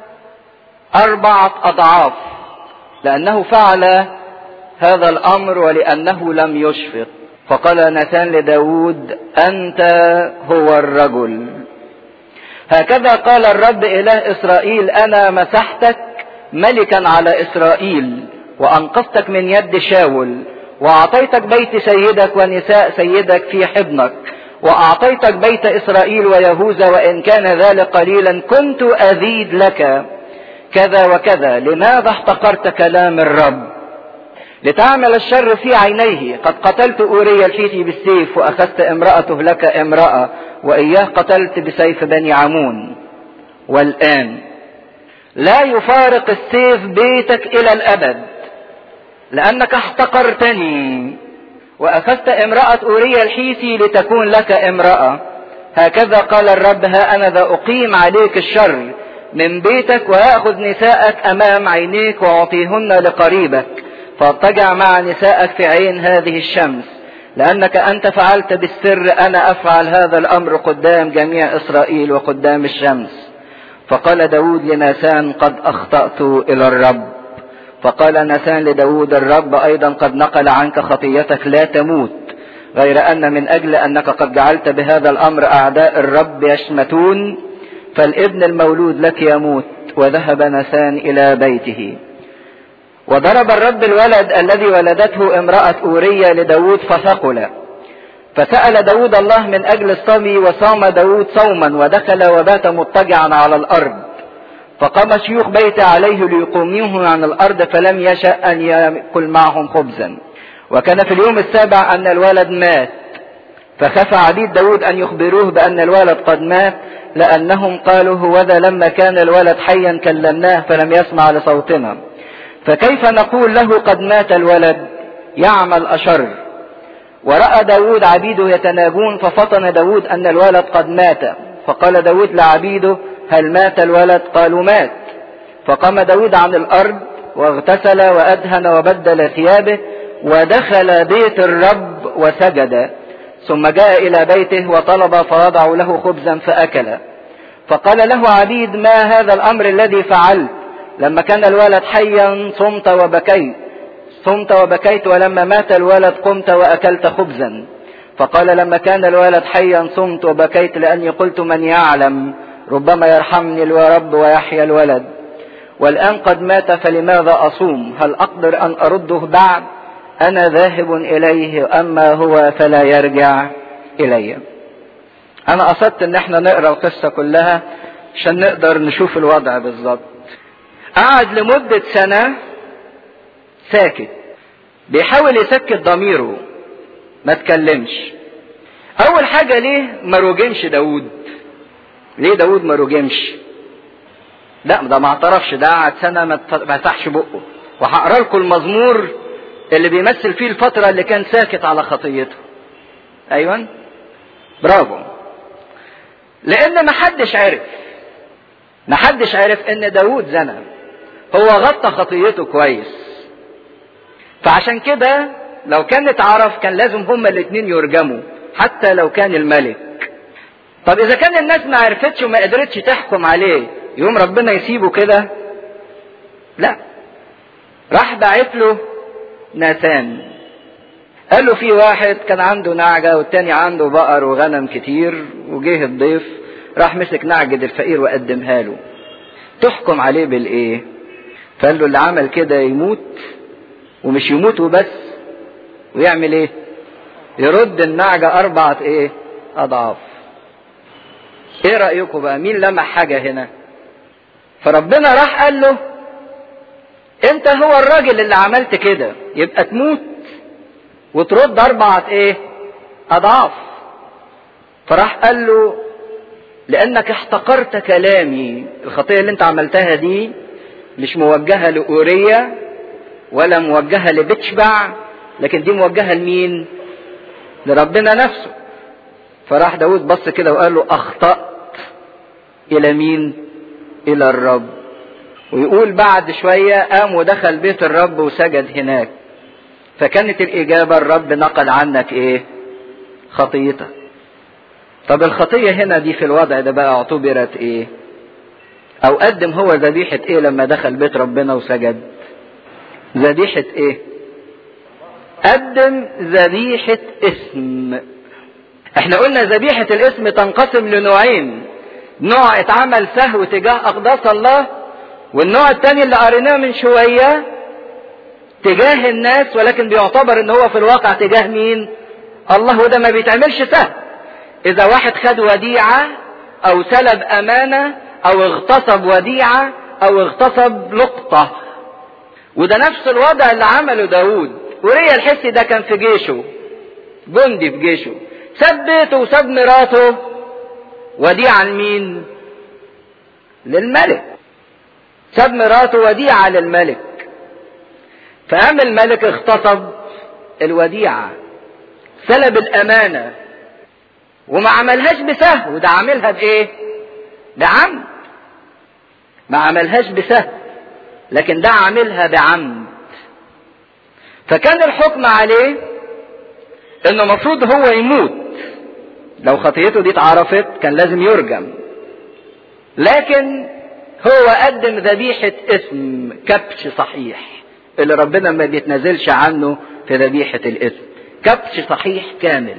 اربعه اضعاف لانه فعل هذا الامر ولانه لم يشفق فقال ناتان لداود أنت هو الرجل هكذا قال الرب إله إسرائيل أنا مسحتك ملكا على إسرائيل وأنقذتك من يد شاول وأعطيتك بيت سيدك ونساء سيدك في حضنك وأعطيتك بيت إسرائيل ويهوذا وإن كان ذلك قليلا كنت أزيد لك كذا وكذا لماذا احتقرت كلام الرب لتعمل الشر في عينيه قد قتلت أوريا الحيثي بالسيف وأخذت امرأته لك امرأة وإياه قتلت بسيف بني عمون والآن لا يفارق السيف بيتك إلى الأبد لأنك احتقرتني وأخذت امرأة أوريا الحيثي لتكون لك امرأة هكذا قال الرب ها أنا ذا أقيم عليك الشر من بيتك وآخذ نساءك أمام عينيك وأعطيهن لقريبك فاضطجع مع نسائك في عين هذه الشمس لأنك أنت فعلت بالسر أنا أفعل هذا الأمر قدام جميع إسرائيل وقدام الشمس فقال داود لناسان قد أخطأت إلى الرب فقال ناسان لداود الرب أيضا قد نقل عنك خطيتك لا تموت غير أن من أجل أنك قد جعلت بهذا الأمر أعداء الرب يشمتون فالابن المولود لك يموت وذهب نسان إلى بيته وضرب الرب الولد الذي ولدته امرأة أورية لداود فثقل فسأل داود الله من أجل الصبي وصام داود صوما ودخل وبات مضطجعا على الأرض فقام شيوخ بيت عليه ليقوموه عن الأرض فلم يشأ أن يأكل معهم خبزا وكان في اليوم السابع أن الولد مات فخاف عبيد داود أن يخبروه بأن الولد قد مات لأنهم قالوا هوذا لما كان الولد حيا كلمناه فلم يسمع لصوتنا فكيف نقول له قد مات الولد يعمل أشر ورأى داود عبيده يتناجون ففطن داود أن الولد قد مات فقال داود لعبيده هل مات الولد قالوا مات فقام داود عن الأرض واغتسل وأدهن وبدل ثيابه ودخل بيت الرب وسجد ثم جاء إلى بيته وطلب فوضعوا له خبزا فأكل فقال له عبيد ما هذا الأمر الذي فعلت لما كان الولد حيا صمت وبكيت صمت وبكيت ولما مات الولد قمت وأكلت خبزا فقال لما كان الولد حيا صمت وبكيت لأني قلت من يعلم ربما يرحمني الرب ويحيا الولد والآن قد مات فلماذا أصوم هل أقدر أن أرده بعد أنا ذاهب إليه أما هو فلا يرجع إلي أنا قصدت إن احنا نقرأ القصة كلها عشان نقدر نشوف الوضع بالظبط قعد لمدة سنة ساكت بيحاول يسكت ضميره ما تكلمش أول حاجة ليه ما روجمش داود ليه داود ما روجمش لا ده ما اعترفش ده قعد سنة ما فتحش بقه وهقرا لكم المزمور اللي بيمثل فيه الفترة اللي كان ساكت على خطيته ايوه برافو لان ما حدش عرف ما حدش عرف ان داود زنى هو غطى خطيته كويس فعشان كده لو كان اتعرف كان لازم هما الاتنين يرجموا حتى لو كان الملك طب اذا كان الناس ما عرفتش وما قدرتش تحكم عليه يوم ربنا يسيبه كده لا راح بعت له ناسان قال له في واحد كان عنده نعجة والتاني عنده بقر وغنم كتير وجه الضيف راح مسك نعجة الفقير وقدمها له تحكم عليه بالايه فقال له اللي عمل كده يموت ومش يموت وبس ويعمل ايه يرد النعجة أربعة ايه أضعاف ايه رأيكم بقى مين لمح حاجة هنا فربنا راح قال له انت هو الراجل اللي عملت كده يبقى تموت وترد أربعة ايه أضعاف فراح قال له لأنك احتقرت كلامي الخطية اللي انت عملتها دي مش موجهة لأورية ولا موجهة لبتشبع لكن دي موجهة لمين لربنا نفسه فراح داود بص كده وقال له أخطأت إلى مين إلى الرب ويقول بعد شوية قام ودخل بيت الرب وسجد هناك فكانت الإجابة الرب نقل عنك إيه خطيتك طب الخطية هنا دي في الوضع ده بقى اعتبرت إيه أو قدم هو ذبيحة إيه لما دخل بيت ربنا وسجد ذبيحة إيه قدم ذبيحة اسم احنا قلنا ذبيحة الاسم تنقسم لنوعين نوع اتعمل سهو تجاه أقداس الله والنوع الثاني اللي قريناه من شوية تجاه الناس ولكن بيعتبر ان هو في الواقع تجاه مين الله وده ما بيتعملش سهل اذا واحد خد وديعة او سلب امانة او اغتصب وديعة او اغتصب لقطة وده نفس الوضع اللي عمله داود وريا الحسي ده كان في جيشه جندي في جيشه ساب بيته وساب مراته وديعة لمين للملك ساب مراته وديعة للملك فقام الملك اغتصب الوديعة سلب الأمانة وما عملهاش بسهو ده عاملها بإيه؟ بعمد ما عملهاش بسهو لكن ده عاملها بعمد فكان الحكم عليه انه المفروض هو يموت لو خطيته دي اتعرفت كان لازم يرجم لكن هو قدم ذبيحة اسم كبش صحيح اللي ربنا ما بيتنازلش عنه في ذبيحة الاسم كبش صحيح كامل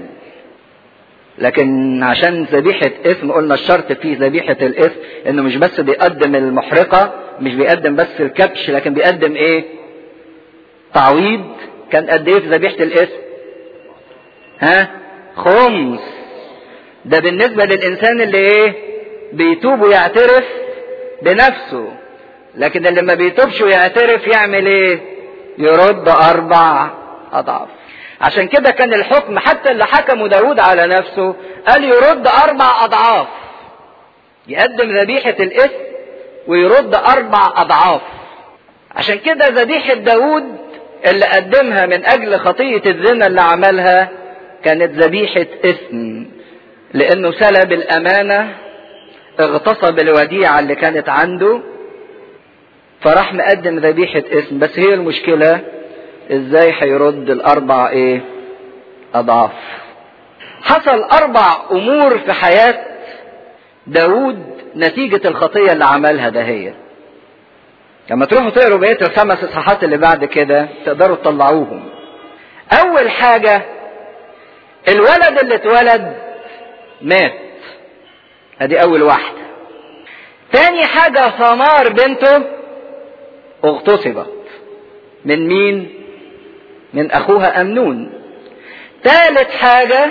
لكن عشان ذبيحة اسم قلنا الشرط في ذبيحة الاسم انه مش بس بيقدم المحرقة مش بيقدم بس الكبش لكن بيقدم ايه تعويض كان قد ايه في ذبيحة الاسم ها خمس ده بالنسبة للإنسان اللي إيه بيتوب ويعترف بنفسه لكن اللي ما بيتوبش ويعترف يعمل إيه يرد أربع أضعاف عشان كده كان الحكم حتى اللي حكمه داود على نفسه قال يرد أربع أضعاف يقدم ذبيحة الإثم ويرد أربع أضعاف عشان كده ذبيحة داود اللي قدمها من أجل خطية الزنا اللي عملها كانت ذبيحة إثم لأنه سلب الأمانة اغتصب الوديعة اللي كانت عنده فراح مقدم ذبيحة اسم بس هي المشكلة ازاي هيرد الاربع ايه اضعاف حصل اربع امور في حياة داود نتيجة الخطية اللي عملها دهية لما تروحوا تقروا بقية الخمس اصحاحات اللي بعد كده تقدروا تطلعوهم اول حاجة الولد اللي اتولد مات ادي اول واحدة تاني حاجة ثمار بنته اغتصبت من مين من اخوها امنون تالت حاجة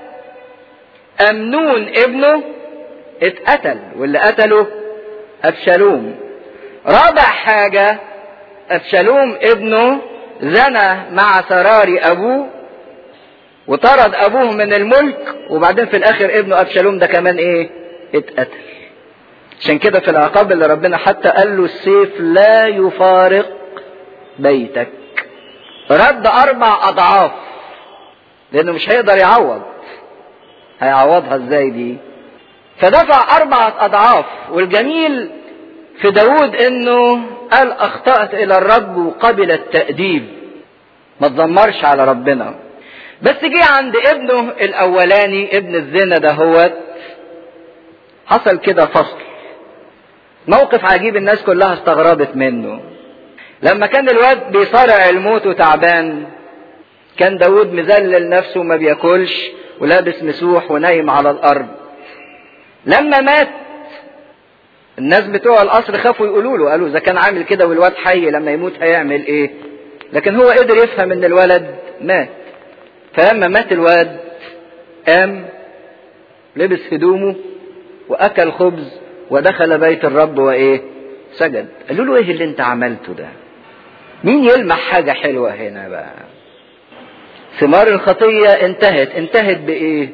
امنون ابنه اتقتل واللي قتله ابشالوم رابع حاجة ابشالوم ابنه زنى مع سراري ابوه وطرد ابوه من الملك وبعدين في الاخر ابنه ابشالوم ده كمان ايه اتقتل عشان كده في العقاب اللي ربنا حتى قال له السيف لا يفارق بيتك رد اربع اضعاف لانه مش هيقدر يعوض هيعوضها ازاي دي فدفع اربعة اضعاف والجميل في داود انه قال اخطأت الى الرب وقبل التأديب ما تذمرش على ربنا بس جه عند ابنه الاولاني ابن الزنا ده هو حصل كده فصل موقف عجيب الناس كلها استغربت منه لما كان الواد بيصارع الموت وتعبان كان داود مذلل نفسه وما بياكلش ولابس مسوح ونايم على الارض لما مات الناس بتوع القصر خافوا يقولوا له قالوا اذا كان عامل كده والواد حي لما يموت هيعمل ايه لكن هو قدر يفهم ان الولد مات فلما مات الواد قام لبس هدومه واكل خبز ودخل بيت الرب وايه سجد قالوا له ايه اللي انت عملته ده مين يلمح حاجة حلوة هنا بقى ثمار الخطية انتهت انتهت بايه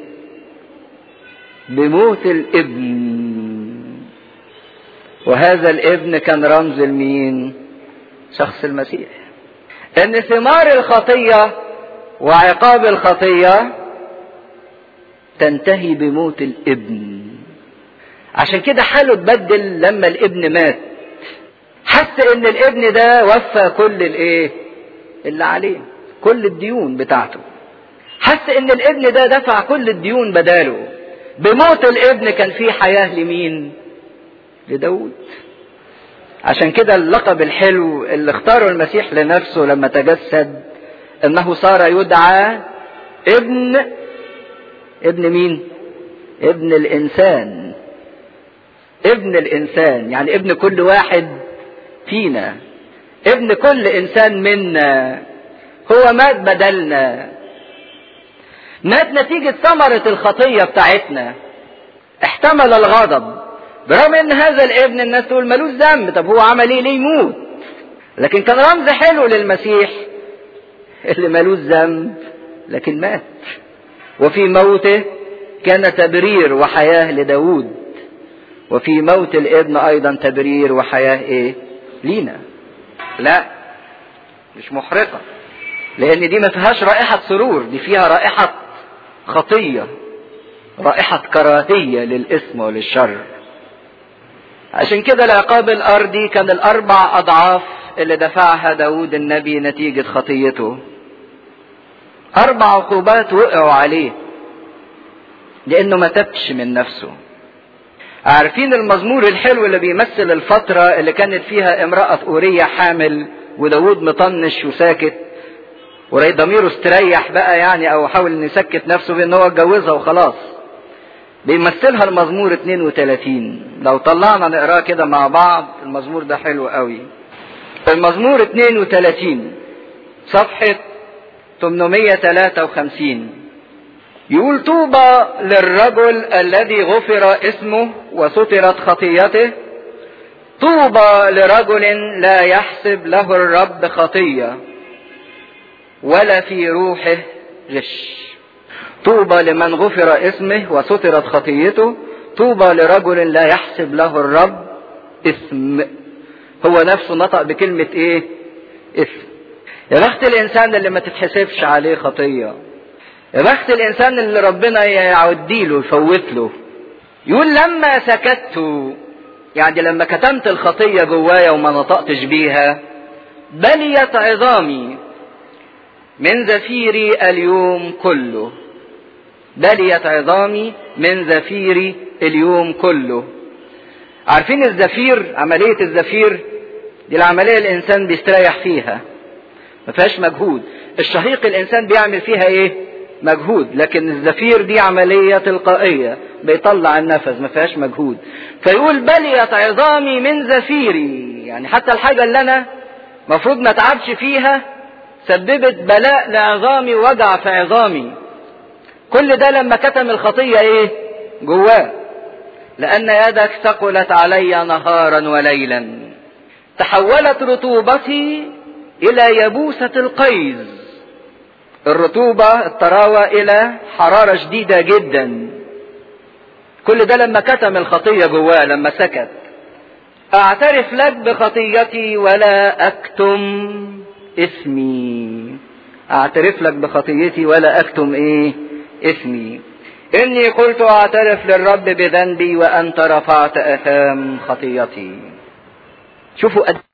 بموت الابن وهذا الابن كان رمز لمين شخص المسيح ان ثمار الخطية وعقاب الخطية تنتهي بموت الابن عشان كده حاله اتبدل لما الابن مات حس ان الابن ده وفى كل الايه اللي عليه كل الديون بتاعته حس ان الابن ده دفع كل الديون بداله بموت الابن كان في حياة لمين لداود عشان كده اللقب الحلو اللي اختاره المسيح لنفسه لما تجسد انه صار يدعى ابن ابن مين ابن الانسان ابن الانسان يعني ابن كل واحد فينا ابن كل انسان منا هو مات بدلنا مات نتيجة ثمرة الخطية بتاعتنا احتمل الغضب برغم ان هذا الابن الناس تقول ملوش ذنب طب هو عمل ايه ليه يموت لكن كان رمز حلو للمسيح اللي ملوش ذنب لكن مات وفي موته كان تبرير وحياة لداود وفي موت الابن ايضا تبرير وحياة ايه لينا لا مش محرقة لان دي ما فيهاش رائحة سرور دي فيها رائحة خطية رائحة كراهية للاسم وللشر عشان كده العقاب الارضي كان الاربع اضعاف اللي دفعها داود النبي نتيجة خطيته اربع عقوبات وقعوا عليه لانه ما تبش من نفسه عارفين المزمور الحلو اللي بيمثل الفترة اللي كانت فيها امرأة أورية حامل وداود مطنش وساكت ورأي ضميره استريح بقى يعني او حاول ان يسكت نفسه بان هو اتجوزها وخلاص بيمثلها المزمور 32 لو طلعنا نقراه كده مع بعض المزمور ده حلو قوي المزمور 32 صفحة 853 يقول طوبى للرجل الذي غفر اسمه وسترت خطيته طوبى لرجل لا يحسب له الرب خطيه ولا في روحه غش طوبى لمن غفر اسمه وسترت خطيته طوبى لرجل لا يحسب له الرب اسم هو نفسه نطق بكلمة ايه اسم يا بخت الانسان اللي ما تتحسبش عليه خطية يا بخت الانسان اللي ربنا يعدي له يفوت له يقول لما سكت يعني لما كتمت الخطية جوايا وما نطقتش بيها بليت عظامي من زفيري اليوم كله بليت عظامي من زفيري اليوم كله عارفين الزفير عملية الزفير دي العملية الإنسان بيستريح فيها ما فيهاش مجهود الشهيق الإنسان بيعمل فيها إيه مجهود لكن الزفير دي عملية تلقائية بيطلع النفس ما فيهاش مجهود فيقول بليت عظامي من زفيري يعني حتى الحاجة اللي أنا مفروض ما تعبش فيها سببت بلاء لعظامي وجع في عظامي كل ده لما كتم الخطية ايه جواه لأن يدك ثقلت علي نهارا وليلا تحولت رطوبتي إلى يبوسة القيز الرطوبة الطراوة إلى حرارة شديدة جدا كل ده لما كتم الخطية جواه لما سكت أعترف لك بخطيتي ولا أكتم اسمي أعترف لك بخطيتي ولا أكتم إيه اسمي إني قلت أعترف للرب بذنبي وأنت رفعت أثام خطيتي شوفوا